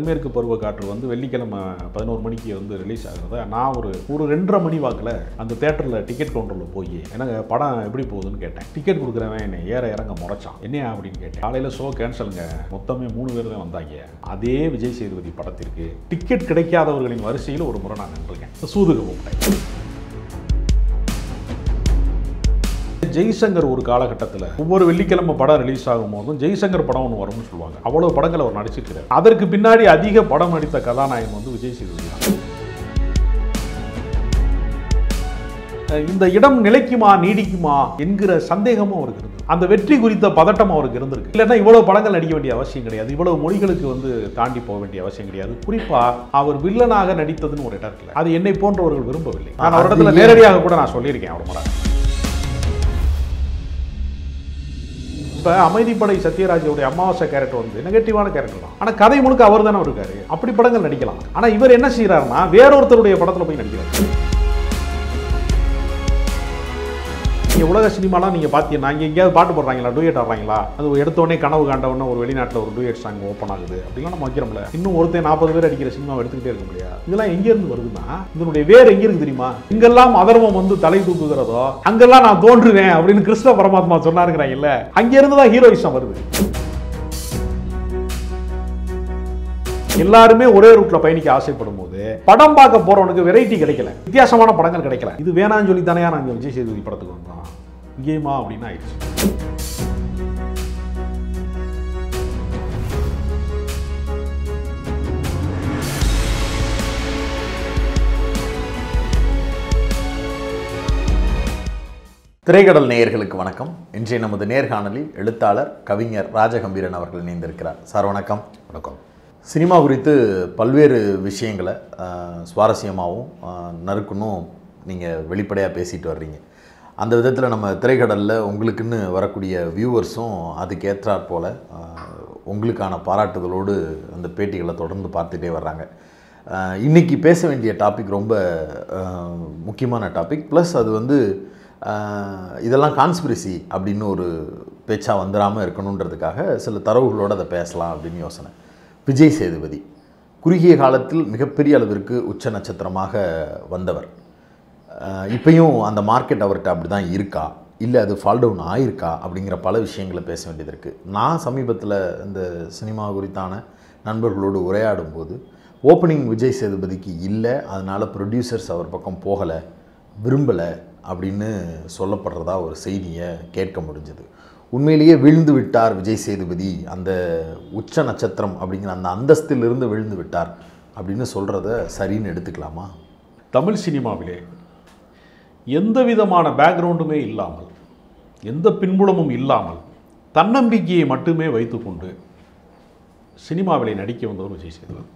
தென்மேற்கு பருவ காற்று வந்து வெள்ளிக்கிழமை பதினோரு மணிக்கு வந்து ரிலீஸ் ஆகுறத நான் ஒரு ஒரு ரெண்டரை மணி வாக்கில் அந்த தேட்டரில் டிக்கெட் கவுண்டரில் போய் எனக்கு படம் எப்படி போகுதுன்னு கேட்டேன் டிக்கெட் கொடுக்குறவன் என்னை ஏற இறங்க முறைச்சான் என்னையா அப்படின்னு கேட்டேன் காலையில் ஷோ கேன்சலுங்க மொத்தமே மூணு பேர் தான் வந்தாங்க அதே விஜய் சேதுபதி படத்திற்கு டிக்கெட் கிடைக்காதவர்களின் வரிசையில் ஒரு முறை நான் நின்றுருக்கேன் சூதுக கூப்பிட்டேன் ஜெய்சங்கர் ஒரு காலகட்டத்தில் ஒவ்வொரு வெள்ளிக்கிழமை படம் ரிலீஸ் ஆகும் போதும் ஜெய்சங்கர் படம் ஒன்று வரும்னு சொல்லுவாங்க அவ்வளவு படங்கள் அவர் நடிச்சிருக்கிறார் அதற்கு பின்னாடி அதிக படம் நடித்த கதாநாயகன் வந்து விஜய் சேதுபதி தான். அஹ் இந்த இடம் நிலைக்குமா நீடிக்குமா என்கிற சந்தேகமும் அவருக்கு இருந்தது அந்த வெற்றி குறித்த பதட்டம் அவருக்கு இருந்திருக்கு இல்லைன்னா இவ்வளவு படங்கள் நடிக்க வேண்டிய அவசியம் கிடையாது இவ்வளவு மொழிகளுக்கு வந்து தாண்டி போக வேண்டிய அவசியம் கிடையாது குறிப்பா அவர் வில்லனாக நடித்ததுன்னு ஒரு இடம் இருக்குல்ல அது என்னை போன்றவர்கள் விரும்பவில்லை நான் அவரிடத்துல நேரடியாக கூட நான் சொல்லியிருக்கேன் அவர் முறை இப்போ அமைதிப்படை சத்யராஜோடைய அமாவாசை கேரக்டர் வந்து நெகட்டிவான கேரக்டர் தான் ஆனால் கதை முழுக்க அவர் தானே இருக்காரு அப்படி படங்கள் நடிக்கலாம் ஆனால் இவர் என்ன செய்யறாருன்னா வேறொருத்தருடைய படத்தில் போய் நடிக்கிறார் நீங்கள் உலக சினிமாலாம் நீங்கள் பார்த்தீங்கன்னா இங்கே எங்கேயாவது பாட்டு போடுறாங்களா டூயட் ஆடுறாங்களா அது எடுத்தோடனே கனவு காண்டவொடனே ஒரு வெளிநாட்டில் ஒரு டூயட் சாங் ஓப்பன் ஆகுது அப்படிலாம் நம்ம வைக்கிறோம்ல இன்னும் ஒருத்தன் நாற்பது பேர் அடிக்கிற சினிமாவை எடுத்துக்கிட்டே இருக்க முடியாது இதெல்லாம் எங்கேருந்து வருதுன்னா இதனுடைய வேர் எங்கே இருக்கு தெரியுமா இங்கெல்லாம் அதர்மம் வந்து தலை தூக்குகிறதோ அங்கெல்லாம் நான் தோன்றுவேன் அப்படின்னு கிருஷ்ண பரமாத்மா சொன்னாருங்கிறாங்கல்ல அங்கேருந்து தான் ஹீரோயிசம் வருது எல்லாருமே ஒரே ரூட்ல பயணிக்க ஆசைப்படும் போது படம் பார்க்க போறவனுக்கு வெரைட்டி கிடைக்கல வித்தியாசமான படங்கள் கிடைக்கல இது வேணாம்னு சொல்லி தானே நான் இங்க விஜய் சேதுபதி படத்துக்கு வந்தோம் இங்கேயுமா அப்படின்னு ஆயிடுச்சு திரைக்கடல் நேயர்களுக்கு வணக்கம் இன்றைய நமது நேர்காணலில் எழுத்தாளர் கவிஞர் ராஜகம்பீரன் அவர்கள் இணைந்திருக்கிறார் சார் வணக்கம் வணக்கம் சினிமா குறித்து பல்வேறு விஷயங்களை ஆஹ், சுவாரஸ்யமாகவும் ஆஹ், நறுக்குன்னும் நீங்கள் வெளிப்படையாக பேசிட்டு வர்றீங்க அந்த விதத்தில் நம்ம திரைக்கடலில் உங்களுக்குன்னு வரக்கூடிய வியூவர்ஸும் அதுக்கு ஏற்றாற் போல் ஆஹ், உங்களுக்கான பாராட்டுதலோடு அந்த பேட்டிகளை தொடர்ந்து பார்த்துட்டே வர்றாங்க ஆஹ், இன்னைக்கு பேச வேண்டிய டாபிக் ரொம்ப ஆஹ், முக்கியமான டாபிக் ப்ளஸ் அது வந்து ஆஹ், இதெல்லாம் கான்ஸ்பிரசி அப்படின்னு ஒரு பேச்சாக வந்துடாமல் இருக்கணுன்றதுக்காக சில தரவுகளோடு அதை பேசலாம் அப்படின்னு யோசனை விஜய் சேதுபதி குறுகிய காலத்தில் மிகப்பெரிய அளவிற்கு உச்ச நட்சத்திரமாக வந்தவர் ஆஹ், இப்பயும் அந்த மார்க்கெட் அவர்கிட்ட அப்படி தான் இருக்கா இல்லை அது ஃபால் டவுன் ஆயிருக்கா அப்படிங்கிற பல விஷயங்களை பேச வேண்டியது இருக்குது நான் சமீபத்தில் இந்த சினிமா குறித்தான நண்பர்களோடு உரையாடும் போது ஓப்பனிங் விஜய் சேதுபதிக்கு இல்லை அதனால் ப்ரொடியூசர்ஸ் அவர் பக்கம் போகலை விரும்பலை அப்படின்னு சொல்லப்படுறதா ஒரு செய்தியை கேட்க முடிஞ்சது உண்மையிலேயே விழுந்து விட்டார் விஜய் சேதுபதி அந்த உச்ச நட்சத்திரம் அப்படிங்கிற அந்த அந்தஸ்திலிருந்து விழுந்து விட்டார் அப்படின்னு சொல்கிறத சரின்னு எடுத்துக்கலாமா தமிழ் சினிமாவிலே எந்த விதமான பேக்ரவுண்டுமே இல்லாமல் எந்த பின்புலமும் இல்லாமல் தன்னம்பிக்கையை மட்டுமே வைத்துக்கொண்டு சினிமாவிலே நடிக்க வந்தவர் விஜய் சேதுபதி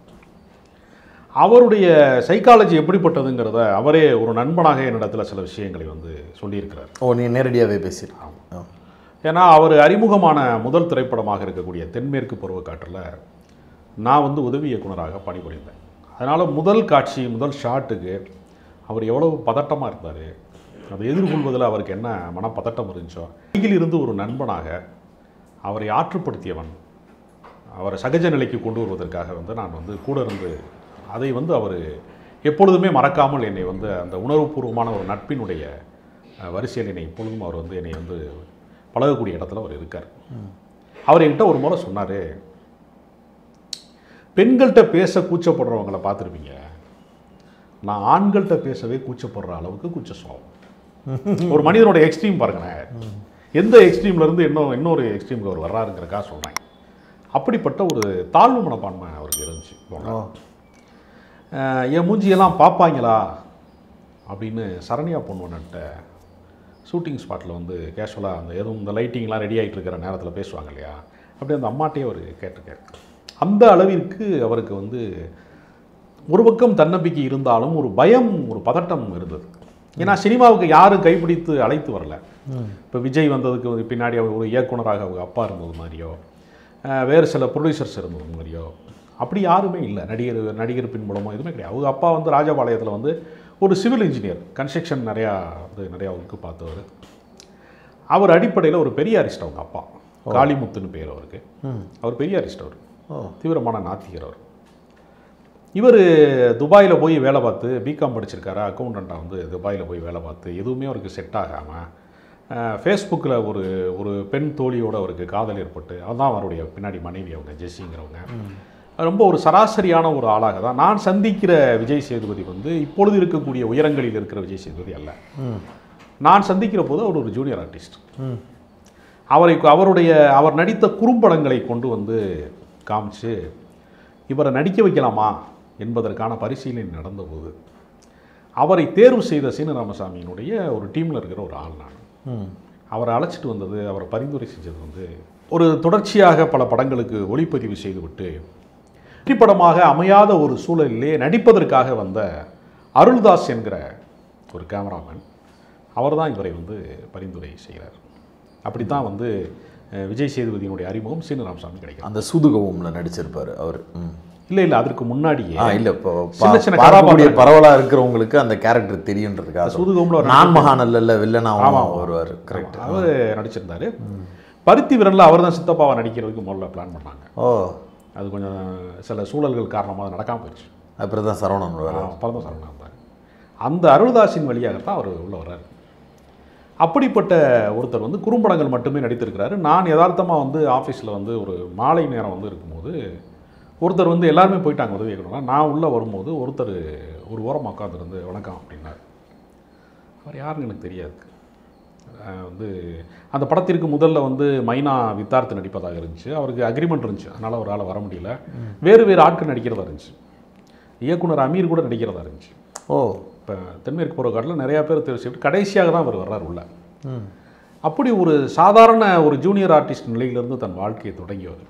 அவருடைய சைக்காலஜி எப்படிப்பட்டதுங்கிறத அவரே ஒரு நண்பனாக என்னிடத்தில் சில விஷயங்களை வந்து சொல்லியிருக்கிறார் ஓ நீ நேரடியாகவே பேசியிருக்கோம் ஏன்னா அவர் அறிமுகமான முதல் திரைப்படமாக இருக்கக்கூடிய தென்மேற்கு பருவக்காற்றில் நான் வந்து உதவி இயக்குனராக பணிபுரிந்தேன் அதனால் முதல் காட்சி முதல் ஷாட்டுக்கு அவர் எவ்வளவு பதட்டமாக இருந்தார் அதை எதிர்கொள்வதில் அவருக்கு என்ன மனப்பதட்டம் இருந்துச்சோ அருகில் இருந்து ஒரு நண்பனாக அவரை ஆற்றுப்படுத்தியவன் அவரை சகஜ நிலைக்கு கொண்டு வருவதற்காக வந்து நான் வந்து கூட இருந்து அதை வந்து அவர் எப்பொழுதுமே மறக்காமல் என்னை வந்து அந்த உணர்வுபூர்வமான ஒரு நட்பினுடைய அஹ், வரிசையில் என்னை எப்பொழுதும் அவர் வந்து என்னை வந்து பழகக்கூடிய இடத்துல அவர் இருக்கார் அவர் என்கிட்ட ஒரு முறை சொன்னார் பெண்கள்கிட்ட பேச கூச்சப்படுறவங்களை பார்த்துருப்பீங்க நான் ஆண்கள்கிட்ட பேசவே கூச்சப்படுற அளவுக்கு கூச்ச சுவாபம் ஒரு மனிதனோட எக்ஸ்ட்ரீம் பாருங்களேன் எந்த எக்ஸ்ட்ரீம்ல இருந்து இன்னும் இன்னொரு எக்ஸ்ட்ரீமுக்கு அவர் வர்றாருங்கிறக்கா சொல்கிறேன் அப்படிப்பட்ட ஒரு தாழ்வு மனப்பான்மை அவருக்கு இருந்துச்சு ஓ அஹ் என் மூஞ்சியெல்லாம் பார்ப்பாங்களா அப்படின்னு சரண்யா பொண்ணுன்ட்ட ஷூட்டிங் ஸ்பாட்டில் வந்து கேஷுவலாக அந்த எதுவும் இந்த லைட்டிங்லாம் ரெடி ஆகிட்டு இருக்கிற நேரத்தில் பேசுவாங்க இல்லையா அப்படி அந்த அம்மாட்டையே அவர் கேட்டிருக்காரு அந்த அளவிற்கு அவருக்கு வந்து ஒரு பக்கம் தன்னம்பிக்கை இருந்தாலும் ஒரு பயம் ஒரு பதட்டம் இருந்தது ஏன்னா சினிமாவுக்கு யாரும் கைப்பிடித்து அழைத்து வரல இப்போ விஜய் வந்ததுக்கு வந்து பின்னாடி அவர் ஒரு இயக்குனராக அவங்க அப்பா இருந்தது மாதிரியோ அஹ் வேறு சில ப்ரொடியூசர்ஸ் இருந்தது மாதிரியோ அப்படி யாருமே இல்லை நடிகர் நடிகர் பின்புலமோ எதுவுமே கிடையாது அவங்க அப்பா வந்து ராஜபாளையத்தில் வந்து ஒரு சிவில் இன்ஜினியர் கன்ஸ்ட்ரக்ஷன் நிறையா வந்து நிறையா ஒர்க்கு பார்த்தவர் அவர் அடிப்படையில் ஒரு பெரிய அரிஸ்ட் அவங்க அப்பா காளிமுத்துன்னு பேர் அவருக்கு அவர் பெரிய அரிஸ்ட் அவர் ஓ தீவிரமான நாத்திகர் அவர் இவர் துபாயில் போய் வேலை பார்த்து பிகாம் படிச்சிருக்காரு அக்கௌண்டண்ட்டாக வந்து துபாயில் போய் வேலை பார்த்து எதுவுமே அவருக்கு செட் ஆகாமல் ஃபேஸ்புக்கில் ஒரு ஒரு பெண் தோழியோட அவருக்கு காதல் ஏற்பட்டு அதுதான் அவருடைய பின்னாடி மனைவி அவங்க ஜெஸ்ஸிங்கிறவங்க ரொம்ப ஒரு சராசரியான ஒரு ஆளாக தான் நான் சந்திக்கிற விஜய் சேதுபதி வந்து இப்பொழுது இருக்கக்கூடிய உயரங்களில் இருக்கிற விஜய் சேதுபதி அல்ல நான் சந்திக்கிற போது அவர் ஒரு ஜூனியர் ஆர்டிஸ்ட் ம் அவரை அவருடைய அவர் நடித்த குறும்படங்களை கொண்டு வந்து காமிச்சு இவரை நடிக்க வைக்கலாமா என்பதற்கான பரிசீலனை நடந்தபோது அவரை தேர்வு செய்த சீனராமசாமியினுடைய ஒரு டீமில் இருக்கிற ஒரு ஆள் நான் ம் அவரை அழைச்சிட்டு வந்தது அவரை பரிந்துரை செஞ்சது வந்து ஒரு தொடர்ச்சியாக பல படங்களுக்கு ஒளிப்பதிவு செய்துவிட்டு வெற்றி படமாக அமையாத ஒரு சூழலிலே நடிப்பதற்காக வந்த அருள்தாஸ் என்கிற ஒரு கேமராமேன் அவர்தான் இவரை வந்து பரிந்துரை செய்கிறார் அப்படித்தான் வந்து அஹ், விஜய் சேதுபதியினுடைய அறிமுகம் சீனராமசாமி கிடைக்கும் அந்த சூதுகவும்ல நடிச்சிருப்பாரு அவர் ம் இல்லை இல்லை அதற்கு முன்னாடியே ஆ இல்ல இப்போ சின்ன சின்ன பார்க்கக்கூடிய கதாபாத்திரங்கள். பரவலா இருக்கிறவங்களுக்கு அந்த கேரக்டர் தெரியுன்றதுக்காக சூதுகோம்ல ஒரு நான் மகாநல்ல வில்லனாவும் ஆமா. வருவார் கரெக்ட் அவர் நடிச்சிருந்தாரு பருத்தி விரலில் அவர் தான் சித்தப்பாவை நடிக்கிறதுக்கு முதல்ல பிளான் பண்ணாங்க ஓ அது கொஞ்சம் சில சூழல்கள் காரணமாக அது நடக்காமல் போயிடுச்சு அப்புறம் தான் சரவணன் வருவார் பரந்த சரணா இருந்தார் அந்த அருள்தாஸின் வழியாகத்தான் அவர் உள்ள வர்றாரு அப்படிப்பட்ட ஒருத்தர் வந்து குறும்படங்கள் மட்டுமே நடித்திருக்கிறாரு நான் யதார்த்தமாக வந்து ஆஃபீஸில் வந்து ஒரு மாலை நேரம் வந்து இருக்கும்போது ஒருத்தர் வந்து எல்லாருமே போயிட்டாங்க உதவி இயக்குனரா நான் உள்ளே வரும்போது ஒருத்தர் ஒரு ஓரமாக உட்காந்துருந்து வணக்கம் அப்படின்னார் அவர் யாருன்னு எனக்கு தெரியாது அஹ் வந்து அந்த படத்திற்கு முதல்ல வந்து மைனா வித்தார்த்து நடிப்பதாக இருந்துச்சு அவருக்கு அக்ரிமெண்ட் இருந்துச்சு அதனால் ஒரு ஆள் வர முடியல வேறு வேறு ஆட்கள் நடிக்கிறதா இருந்துச்சு இயக்குனர் அமீர் கூட நடிக்கிறதா இருந்துச்சு ஓ இப்போ தென்மேற்கு பருவக்காட்டில் நிறையா பேர் தேர்வு செய்து கடைசியாக தான் அவர் வர்றார் உள்ள ம் அப்படி ஒரு சாதாரண ஒரு ஜூனியர் ஆர்டிஸ்ட் நிலையிலிருந்து தன் வாழ்க்கையை தொடங்கியவர்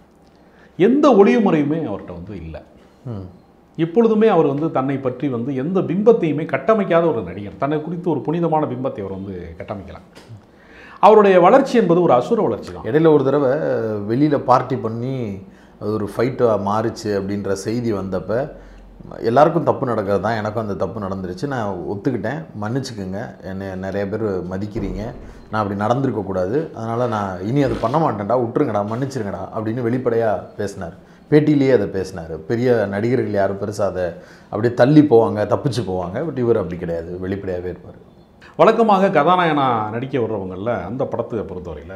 எந்த ஒளிவுமுறையுமே அவர்கிட்ட வந்து இல்லை ம் எப்பொழுதுமே அவர் வந்து தன்னை பற்றி வந்து எந்த பிம்பத்தையுமே கட்டமைக்காத ஒரு நடிகர் தன்னை குறித்து ஒரு புனிதமான பிம்பத்தை அவர் வந்து கட்டமைக்கலாம் அவருடைய வளர்ச்சி என்பது ஒரு அசுர வளர்ச்சி தான் இடையில ஒரு தடவை வெளியில் பார்ட்டி பண்ணி அது ஒரு ஃபைட்டாக மாறுச்சு அப்படின்ற செய்தி வந்தப்ப எல்லாருக்கும் தப்பு நடக்கிறது தான் எனக்கும் அந்த தப்பு நடந்துருச்சு நான் ஒத்துக்கிட்டேன் மன்னிச்சுக்குங்க என்னை நிறைய பேர் மதிக்கிறீங்க நான் அப்படி நடந்திருக்கக்கூடாது அதனால் நான் இனி அது பண்ண மாட்டேன்டா விட்டுருங்கடா மன்னிச்சிருங்கடா அப்படின்னு வெளிப்படையாக பேசினார் பேட்டியிலேயே அதை பேசினார் பெரிய நடிகர்கள் யாரும் பெருசாக அதை அப்படியே தள்ளி போவாங்க தப்பிச்சு போவாங்க பட் இவர் அப்படி கிடையாது வெளிப்படையாகவே இருப்பார் வழக்கமாக கதாநாயகனா நடிக்க வர்றவங்களில் அந்த படத்தை பொறுத்தவரையில்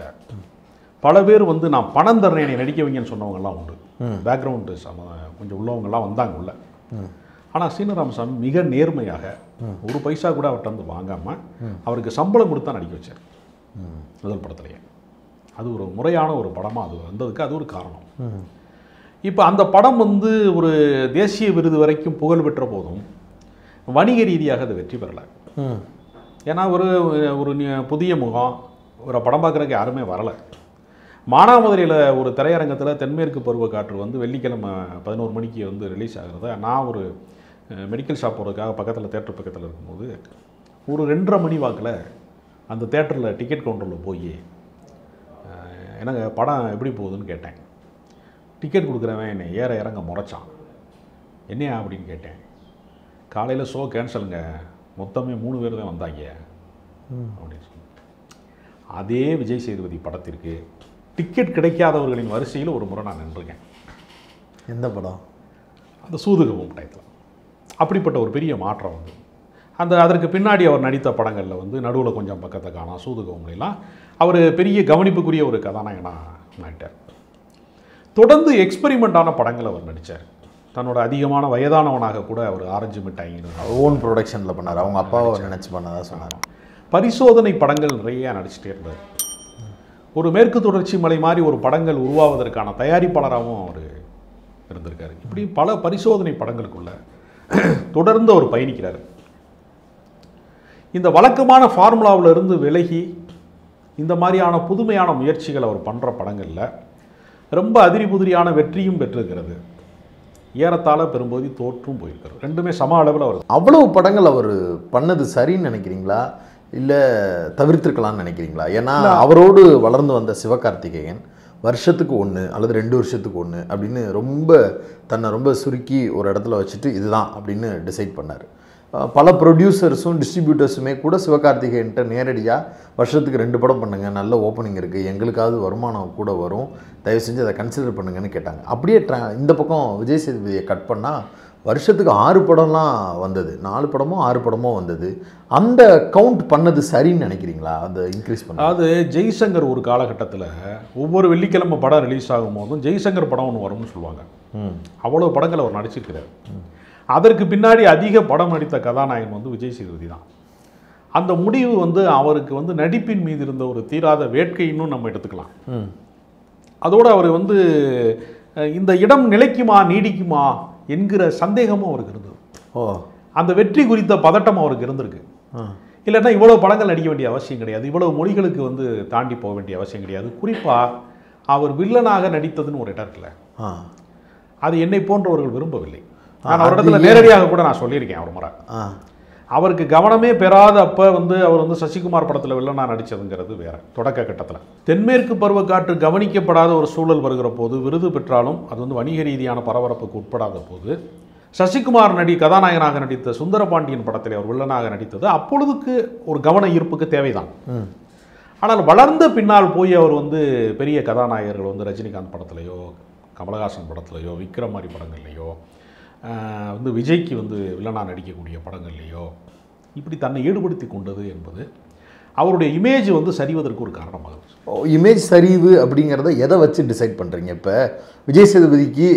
பல பேர் வந்து நான் பணம் தர்றேன் என்னை நடிக்க வைங்கன்னு சொன்னவங்கலாம் உண்டு பேக்ரவுண்டு சம கொஞ்சம் உள்ளவங்கலாம் வந்தாங்க உள்ள ஆனால் சீனராமசாமி மிக நேர்மையாக ஒரு பைசா கூட அவர்கிட்ட வந்து வாங்காமல் அவருக்கு சம்பளம் கொடுத்தா நடிக்க வச்சார் முதல் படத்துலையே அது ஒரு முறையான ஒரு படமாக அது வந்ததுக்கு அது ஒரு காரணம் இப்போ அந்த படம் வந்து ஒரு தேசிய விருது வரைக்கும் புகழ் பெற்ற போதும் வணிக ரீதியாக அது வெற்றி பெறலை ம் ஏன்னா ஒரு ஒரு நி- புதிய முகம் ஒரு படம் பார்க்குறதுக்கு யாருமே வரலை மானாமதுரையில் ஒரு திரையரங்கத்தில் தென்மேற்கு பருவக்காற்று வந்து வெள்ளிக்கிழமை பதினோரு மணிக்கு வந்து ரிலீஸ் ஆகிறத நான் ஒரு மெடிக்கல் ஷாப் போகிறதுக்காக பக்கத்தில் தேட்டர் பக்கத்தில் இருக்கும்போது ஒரு ரெண்டரை மணி வாக்கில் அந்த தேட்டரில் டிக்கெட் கவுண்டரில் போய் அஹ், என்னங்க படம் எப்படி போகுதுன்னு கேட்டேன் டிக்கெட் கொடுக்குறவன் என்னை ஏற இறங்க முறைச்சான் என்னையா அப்படின்னு கேட்டேன் காலையில் ஷோ கேன்சலுங்க மொத்தமே மூணு பேர் தான் வந்தாங்க அப்படின்னு சொன்னேன் அதே விஜய் சேதுபதி படத்திற்கு டிக்கெட் கிடைக்காதவர்களின் வரிசையில் ஒரு முறை நான் நின்றுருக்கேன் எந்த படம் அந்த சூதுகவும் டயத்தில் அப்படிப்பட்ட ஒரு பெரிய மாற்றம் வந்து அந்த அதற்கு பின்னாடி அவர் நடித்த படங்களில் வந்து நடுவில் கொஞ்சம் பக்கத்தை காணாம் சூதுகவும்லாம் அவர் பெரிய கவனிப்புக்குரிய ஒரு கதாநாயகனாக நடித்தார் தொடர்ந்து எக்ஸ்பெரிமெண்ட்டான படங்கள் அவர் நடித்தார் தன்னோட அதிகமான வயதானவனாக கூட அவர் ஆரஞ்சு மிட்டாயின்னு ஓன் ப்ரொடக்ஷனில் பண்ணார் அவங்க அப்பாவை நினச்சி பண்ணதா சொன்னார் பரிசோதனை படங்கள் நிறைய நடிச்சிட்டே இருந்தார் ஒரு மேற்கு தொடர்ச்சி மலை மாதிரி ஒரு படங்கள் உருவாவதற்கான தயாரிப்பாளராகவும் அவர் இருந்திருக்காரு இப்படி பல பரிசோதனை படங்களுக்குள்ள தொடர்ந்து அவர் பயணிக்கிறார் இந்த வழக்கமான ஃபார்முலாவில் இருந்து விலகி இந்த மாதிரியான புதுமையான முயற்சிகள் அவர் பண்ணுற படங்களில் ரொம்ப அதிரி புதிரியான வெற்றியும் பெற்றிருக்கிறது ஏறத்தாழ பெரும்போது தோற்றும் போயிருக்கிறது ரெண்டுமே சம அளவில் அவர் அவ்வளவு படங்கள் அவர் பண்ணது சரின்னு நினைக்கிறீங்களா இல்லை தவிர்த்திருக்கலாம்னு நினைக்கிறீங்களா ஏன்னா அவரோடு வளர்ந்து வந்த சிவகார்த்திகேயன் வருஷத்துக்கு ஒன்று அல்லது ரெண்டு வருஷத்துக்கு ஒன்று அப்படின்னு ரொம்ப தன்னை ரொம்ப சுருக்கி ஒரு இடத்துல வச்சுட்டு இதுதான் அப்படின்னு டிசைட் பண்ணார் அஹ் பல ப்ரொடியூசர்ஸும் டிஸ்ட்ரிபியூட்டர்ஸுமே கூட சிவகார்த்திகேயன்ட்ட நேரடியாக வருஷத்துக்கு ரெண்டு படம் பண்ணுங்க நல்ல ஓப்பனிங் இருக்குது எங்களுக்காவது வருமானம் கூட வரும் தயவு செஞ்சு அதை கன்சிடர் பண்ணுங்கன்னு கேட்டாங்க அப்படியே ட்ரா இந்த பக்கம் விஜய் சேதுபதியை கட் பண்ணால் வருஷத்துக்கு ஆறு படம்லாம் வந்தது நாலு படமோ ஆறு படமோ வந்தது அந்த கவுண்ட் பண்ணது சரின்னு நினைக்கிறீங்களா அந்த இன்க்ரீஸ் பண்ண அதாவது ஜெய்சங்கர் ஒரு காலகட்டத்தில் ஒவ்வொரு வெள்ளிக்கிழமை படம் ரிலீஸ் ஆகும் போதும் ஜெய்சங்கர் படம் ஒன்று வரும்னு சொல்லுவாங்க ம் அவ்வளோ படங்கள் அவர் நடிச்சிருக்கிறார் அதற்கு பின்னாடி அதிக படம் நடித்த கதாநாயகன் வந்து விஜய் சேதுபதி தான் அந்த முடிவு வந்து அவருக்கு வந்து நடிப்பின் மீது இருந்த ஒரு தீராத வேட்கைன்னு நம்ம எடுத்துக்கலாம் ம் அதோடு அவர் வந்து அஹ், இந்த இடம் நிலைக்குமா நீடிக்குமா என்கிற சந்தேகமும் அவருக்கு இருந்தது ஓ அந்த வெற்றி குறித்த பதட்டம் அவருக்கு இருந்திருக்கு ஆ இல்லைன்னா இவ்வளோ படங்கள் நடிக்க வேண்டிய அவசியம் கிடையாது இவ்வளவு மொழிகளுக்கு வந்து தாண்டி போக வேண்டிய அவசியம் கிடையாது குறிப்பாக அவர் வில்லனாக நடித்ததுன்னு ஒரு இடம் இருக்குல்ல ஆ அது என்னை போன்றவர்கள் விரும்பவில்லை நான் அது அவரிடத்துல ஏன்? நேரடியாக கூட நான் சொல்லியிருக்கேன் அவர் முறை ஆ அவருக்கு கவனமே பெறாத அப்போ வந்து அவர் வந்து சசிகுமார் படத்தில் வில்லனா நடித்ததுங்கிறது வேற தொடக்க கட்டத்தில் தென்மேற்கு பருவக்காற்று கவனிக்கப்படாத ஒரு சூழல் வருகிற போது விருது பெற்றாலும் அது வந்து வணிக ரீதியான பரபரப்புக்கு உட்படாத போது சசிகுமார் நடி கதாநாயகனாக நடித்த சுந்தரபாண்டியன் படத்தில் அவர் வில்லனாக நடித்தது அப்பொழுதுக்கு ஒரு கவன ஈர்ப்புக்கு தேவைதான் ம் ஆனால் வளர்ந்த பின்னால் போய் அவர் வந்து பெரிய கதாநாயகர்கள் வந்து ரஜினிகாந்த் படத்துலையோ கமலஹாசன் படத்துலையோ விக்ரம் மாதிரி படங்கள்லையோ ஆஹ் வந்து விஜய்க்கு வந்து வில்லனா நடிக்கக்கூடிய படங்கள்லையோ இப்படி தன்னை ஈடுபடுத்தி கொண்டது என்பது அவருடைய இமேஜ் வந்து சரிவதற்கு ஒரு காரணமாகுது இமேஜ் சரிவு அப்படிங்கிறத எதை வச்சு டிசைட் பண்ணுறீங்க இப்போ விஜய் சேதுபதிக்கு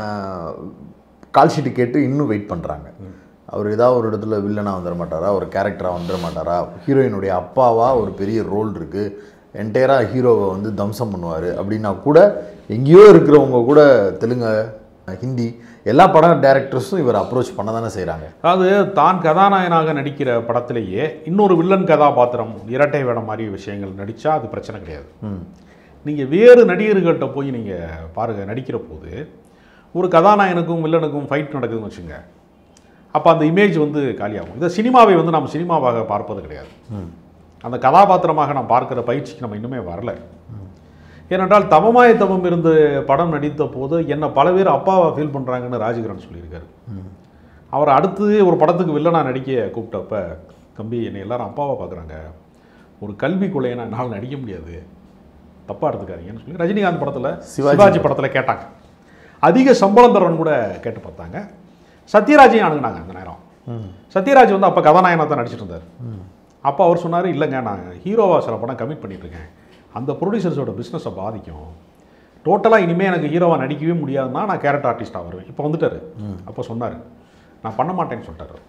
கால் ஷீட்டு கேட்டு இன்னும் வெயிட் பண்ணுறாங்க அவர் ஏதாவது ஒரு இடத்துல வில்லனாக வந்துட மாட்டாரா ஒரு கேரக்டராக வந்துட மாட்டாரா ஹீரோயினுடைய அப்பாவா ஒரு பெரிய ரோல் இருக்குது என்டையராக ஹீரோவை வந்து தம்சம் பண்ணுவார் அப்படின்னா கூட எங்கேயோ இருக்கிறவங்க கூட தெலுங்கு ஹிந்தி எல்லா படம் டேரக்டர்ஸும் இவர் அப்ரோச் பண்ண தானே செய்கிறாங்க அதாவது தான் கதாநாயகனாக நடிக்கிற படத்திலேயே இன்னொரு வில்லன் கதாபாத்திரம் இரட்டை வேடம் மாதிரி விஷயங்கள் நடித்தா அது பிரச்சனை கிடையாது ம் நீங்கள் வேறு நடிகர்கள்ட்ட போய் நீங்கள் பாருங்கள் நடிக்கிற போது ஒரு கதாநாயகனுக்கும் வில்லனுக்கும் ஃபைட் நடக்குதுன்னு வச்சுங்க அப்போ அந்த இமேஜ் வந்து காலியாகும் இதை சினிமாவை வந்து நம்ம சினிமாவாக பார்ப்பது கிடையாது ம் அந்த கதாபாத்திரமாக நாம் பார்க்கிற பயிற்சிக்கு நம்ம இன்னுமே வரல ஏனென்றால் தவமாய தவம் இருந்து படம் நடித்த போது என்னை பல பேர் அப்பாவை ஃபீல் பண்ணுறாங்கன்னு ராஜகிரண் சொல்லியிருக்காரு அவர் அடுத்து ஒரு படத்துக்கு வில்லனா நடிக்க கூப்பிட்டப்ப தம்பி என்னை எல்லாரும் அப்பாவை பார்க்குறாங்க ஒரு கல்வி கொலையை என்னால் நடிக்க முடியாது தப்பாக எடுத்துக்காதீங்கன்னு சொல்லி ரஜினிகாந்த் படத்தில் சிவாஜி சிவாஜி படத்தில் கேட்டாங்க அதிக சம்பளம் தரவன் கூட கேட்டு பார்த்தாங்க சத்யராஜையும் அணுகுனாங்க அந்த நேரம் ம் சத்யராஜ் வந்து அப்போ கதாநாயகனாக தான் நடிச்சிட்டு இருந்தார் அப்போ அவர் சொன்னார் இல்லைங்க நான் ஹீரோவாக சில படம் கமிட் பண்ணிட்டு இருக்கேன் அந்த ப்ரொடியூசர்ஸோட பிஸ்னஸை பாதிக்கும் டோட்டலாக இனிமேல் எனக்கு ஹீரோவாக நடிக்கவே முடியாதுன்னா நான் கேரக்டர் ஆர்டிஸ்ட்டாக வருவேன் இப்போ வந்துட்டார் அப்போ சொன்னார் நான் பண்ண மாட்டேன்னு சொல்லிட்டாரு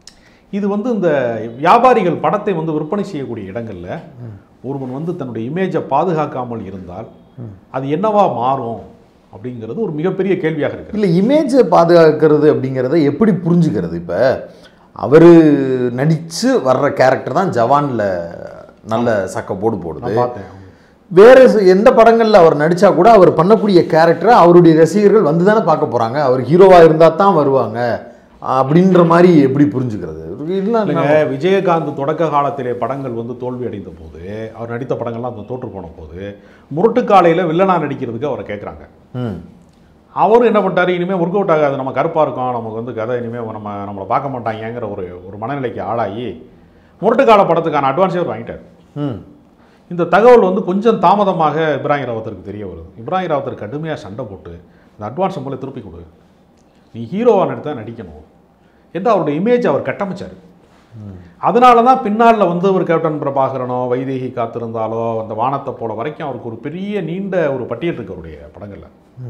இது வந்து இந்த வியாபாரிகள் படத்தை வந்து விற்பனை செய்யக்கூடிய இடங்களில் ஒருவன் வந்து தன்னுடைய இமேஜை பாதுகாக்காமல் இருந்தால் அது என்னவா மாறும் அப்படிங்கிறது ஒரு மிகப்பெரிய கேள்வியாக இருக்கு இல்லை இமேஜை பாதுகாக்கிறது அப்படிங்கிறத எப்படி புரிஞ்சுக்கிறது இப்போ அவர் நடித்து வர்ற கேரக்டர் தான் ஜவானில் நல்ல சக்க போடு போடுது நான் பார்த்தேன் வேற ச- எந்த படங்களில் அவர் நடித்தா கூட அவர் பண்ணக்கூடிய கேரக்டரை அவருடைய ரசிகர்கள் வந்து தானே பார்க்க போகிறாங்க அவர் ஹீரோவாக இருந்தால் தான் வருவாங்க அப்படின்ற மாதிரி எப்படி புரிஞ்சுக்கிறது இல்லை இல்லைங்க விஜயகாந்த் தொடக்க காலத்திலே படங்கள் வந்து தோல்வி அடைந்த போது அவர் நடித்த படங்கள்லாம் அந்த தோற்று போன போது முரட்டுக்காலையில் வில்லனா நடிக்கிறதுக்கு அவரை கேட்குறாங்க ம் அவரும் என்ன பண்ணிட்டாரு இனிமேல் ஒர்க் அவுட் ஆகாது நம்ம கருப்பாக இருக்கோம் நமக்கு வந்து கதை இனிமேல் நம்ம நம்மளை பார்க்க மாட்டாங்கங்கிற ஒரு ஒரு மனநிலைக்கு ஆளாகி முரட்டுக்கால படத்துக்கான அட்வான்ஸே அவர் வாங்கிட்டார் ம் இந்த தகவல் வந்து கொஞ்சம் தாமதமாக இப்ராஹிம் ராவத்தருக்கு தெரிய வருது இப்ராஹிம் ராவத்தர் கடுமையாக சண்டை போட்டு இந்த அட்வான்ஸ் மூலம் திருப்பி கொடு நீ ஹீரோவாக நடித்தா நடிக்கணும் என்று அவருடைய இமேஜ் அவர் கட்டமைச்சார் அதனால தான் பின்னாளில் வந்து ஒரு கேப்டன் பிரபாகரனோ வைதேகி காத்திருந்தாலோ அந்த வானத்தை போல வரைக்கும் அவருக்கு ஒரு பெரிய நீண்ட ஒரு பட்டியல் இருக்கு அவருடைய படங்களில்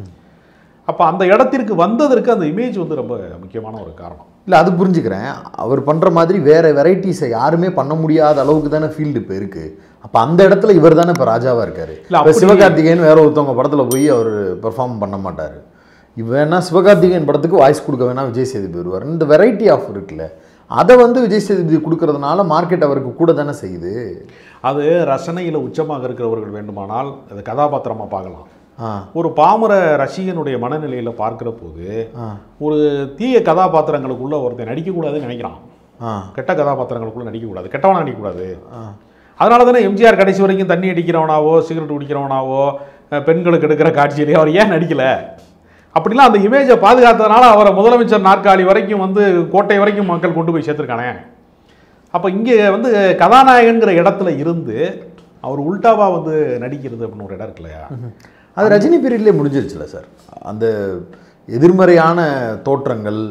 அப்போ அந்த இடத்திற்கு வந்ததற்கு அந்த இமேஜ் வந்து ரொம்ப முக்கியமான ஒரு காரணம் இல்லை அது புரிஞ்சுக்கிறேன் அவர் பண்ணுற மாதிரி வேற வெரைட்டிஸை யாருமே பண்ண முடியாத அளவுக்கு தானே ஃபீல்டு இப்போ இருக்குது அப்போ அந்த இடத்துல இவர் தானே இப்போ ராஜாவாக இருக்காரு இல்ல, இப்போ அப்படி- சிவகார்த்திகேயன் வேற ஒருத்தவங்க படத்தில் போய் அவர் பெர்ஃபார்ம் பண்ண மாட்டார் வேணா சிவகார்த்திகேயன் படத்துக்கு வாய்ஸ் கொடுக்க வேணா விஜய் சேதுபதி வருவார் இந்த வெரைட்டி ஆஃப் இருக்குல்ல அதை வந்து விஜய் சேதுபதி கொடுக்கறதுனால மார்க்கெட் அவருக்கு கூட தானே செய்யுது அது ரசனையில் உச்சமாக இருக்கிறவர்கள் வேண்டுமானால் அது கதாபாத்திரமாக பார்க்கலாம் ஆ ஒரு பாமர ரசிகனுடைய மனநிலையில் பார்க்கிற போது ஆ ஒரு தீய கதாபாத்திரங்களுக்குள்ள ஒருத்தன் நடிக்கக்கூடாதுன்னு நினைக்கிறான் ஆ கெட்ட கதாபாத்திரங்களுக்குள்ள நடிக்கக்கூடாது கெட்டவனா நடிக்கக்கூடாது ஆ அதனால தானே எம்ஜிஆர் கடைசி வரைக்கும் தண்ணி அடிக்கிறவனாவோ சிகரெட் குடிக்கிறவனாவோ அஹ், பெண்களுக்கு எடுக்கிற காட்சியிலேயே அவர் ஏன் நடிக்கல அப்படிலாம் அந்த இமேஜை பாதுகாத்ததுனால அவரை முதலமைச்சர் நாற்காலி வரைக்கும் வந்து கோட்டை வரைக்கும் மக்கள் கொண்டு போய் சேர்த்துருக்கானே அப்போ இங்கே வந்து கதாநாயகங்கிற இடத்துல இருந்து அவர் உல்டாவா வந்து நடிக்கிறது அப்படின்னு ஒரு இடம் இருக்கு இல்லையா அது ரஜினி பீரியட்லேயே முடிஞ்சிருச்சுல சார் அந்த எதிர்மறையான தோற்றங்கள்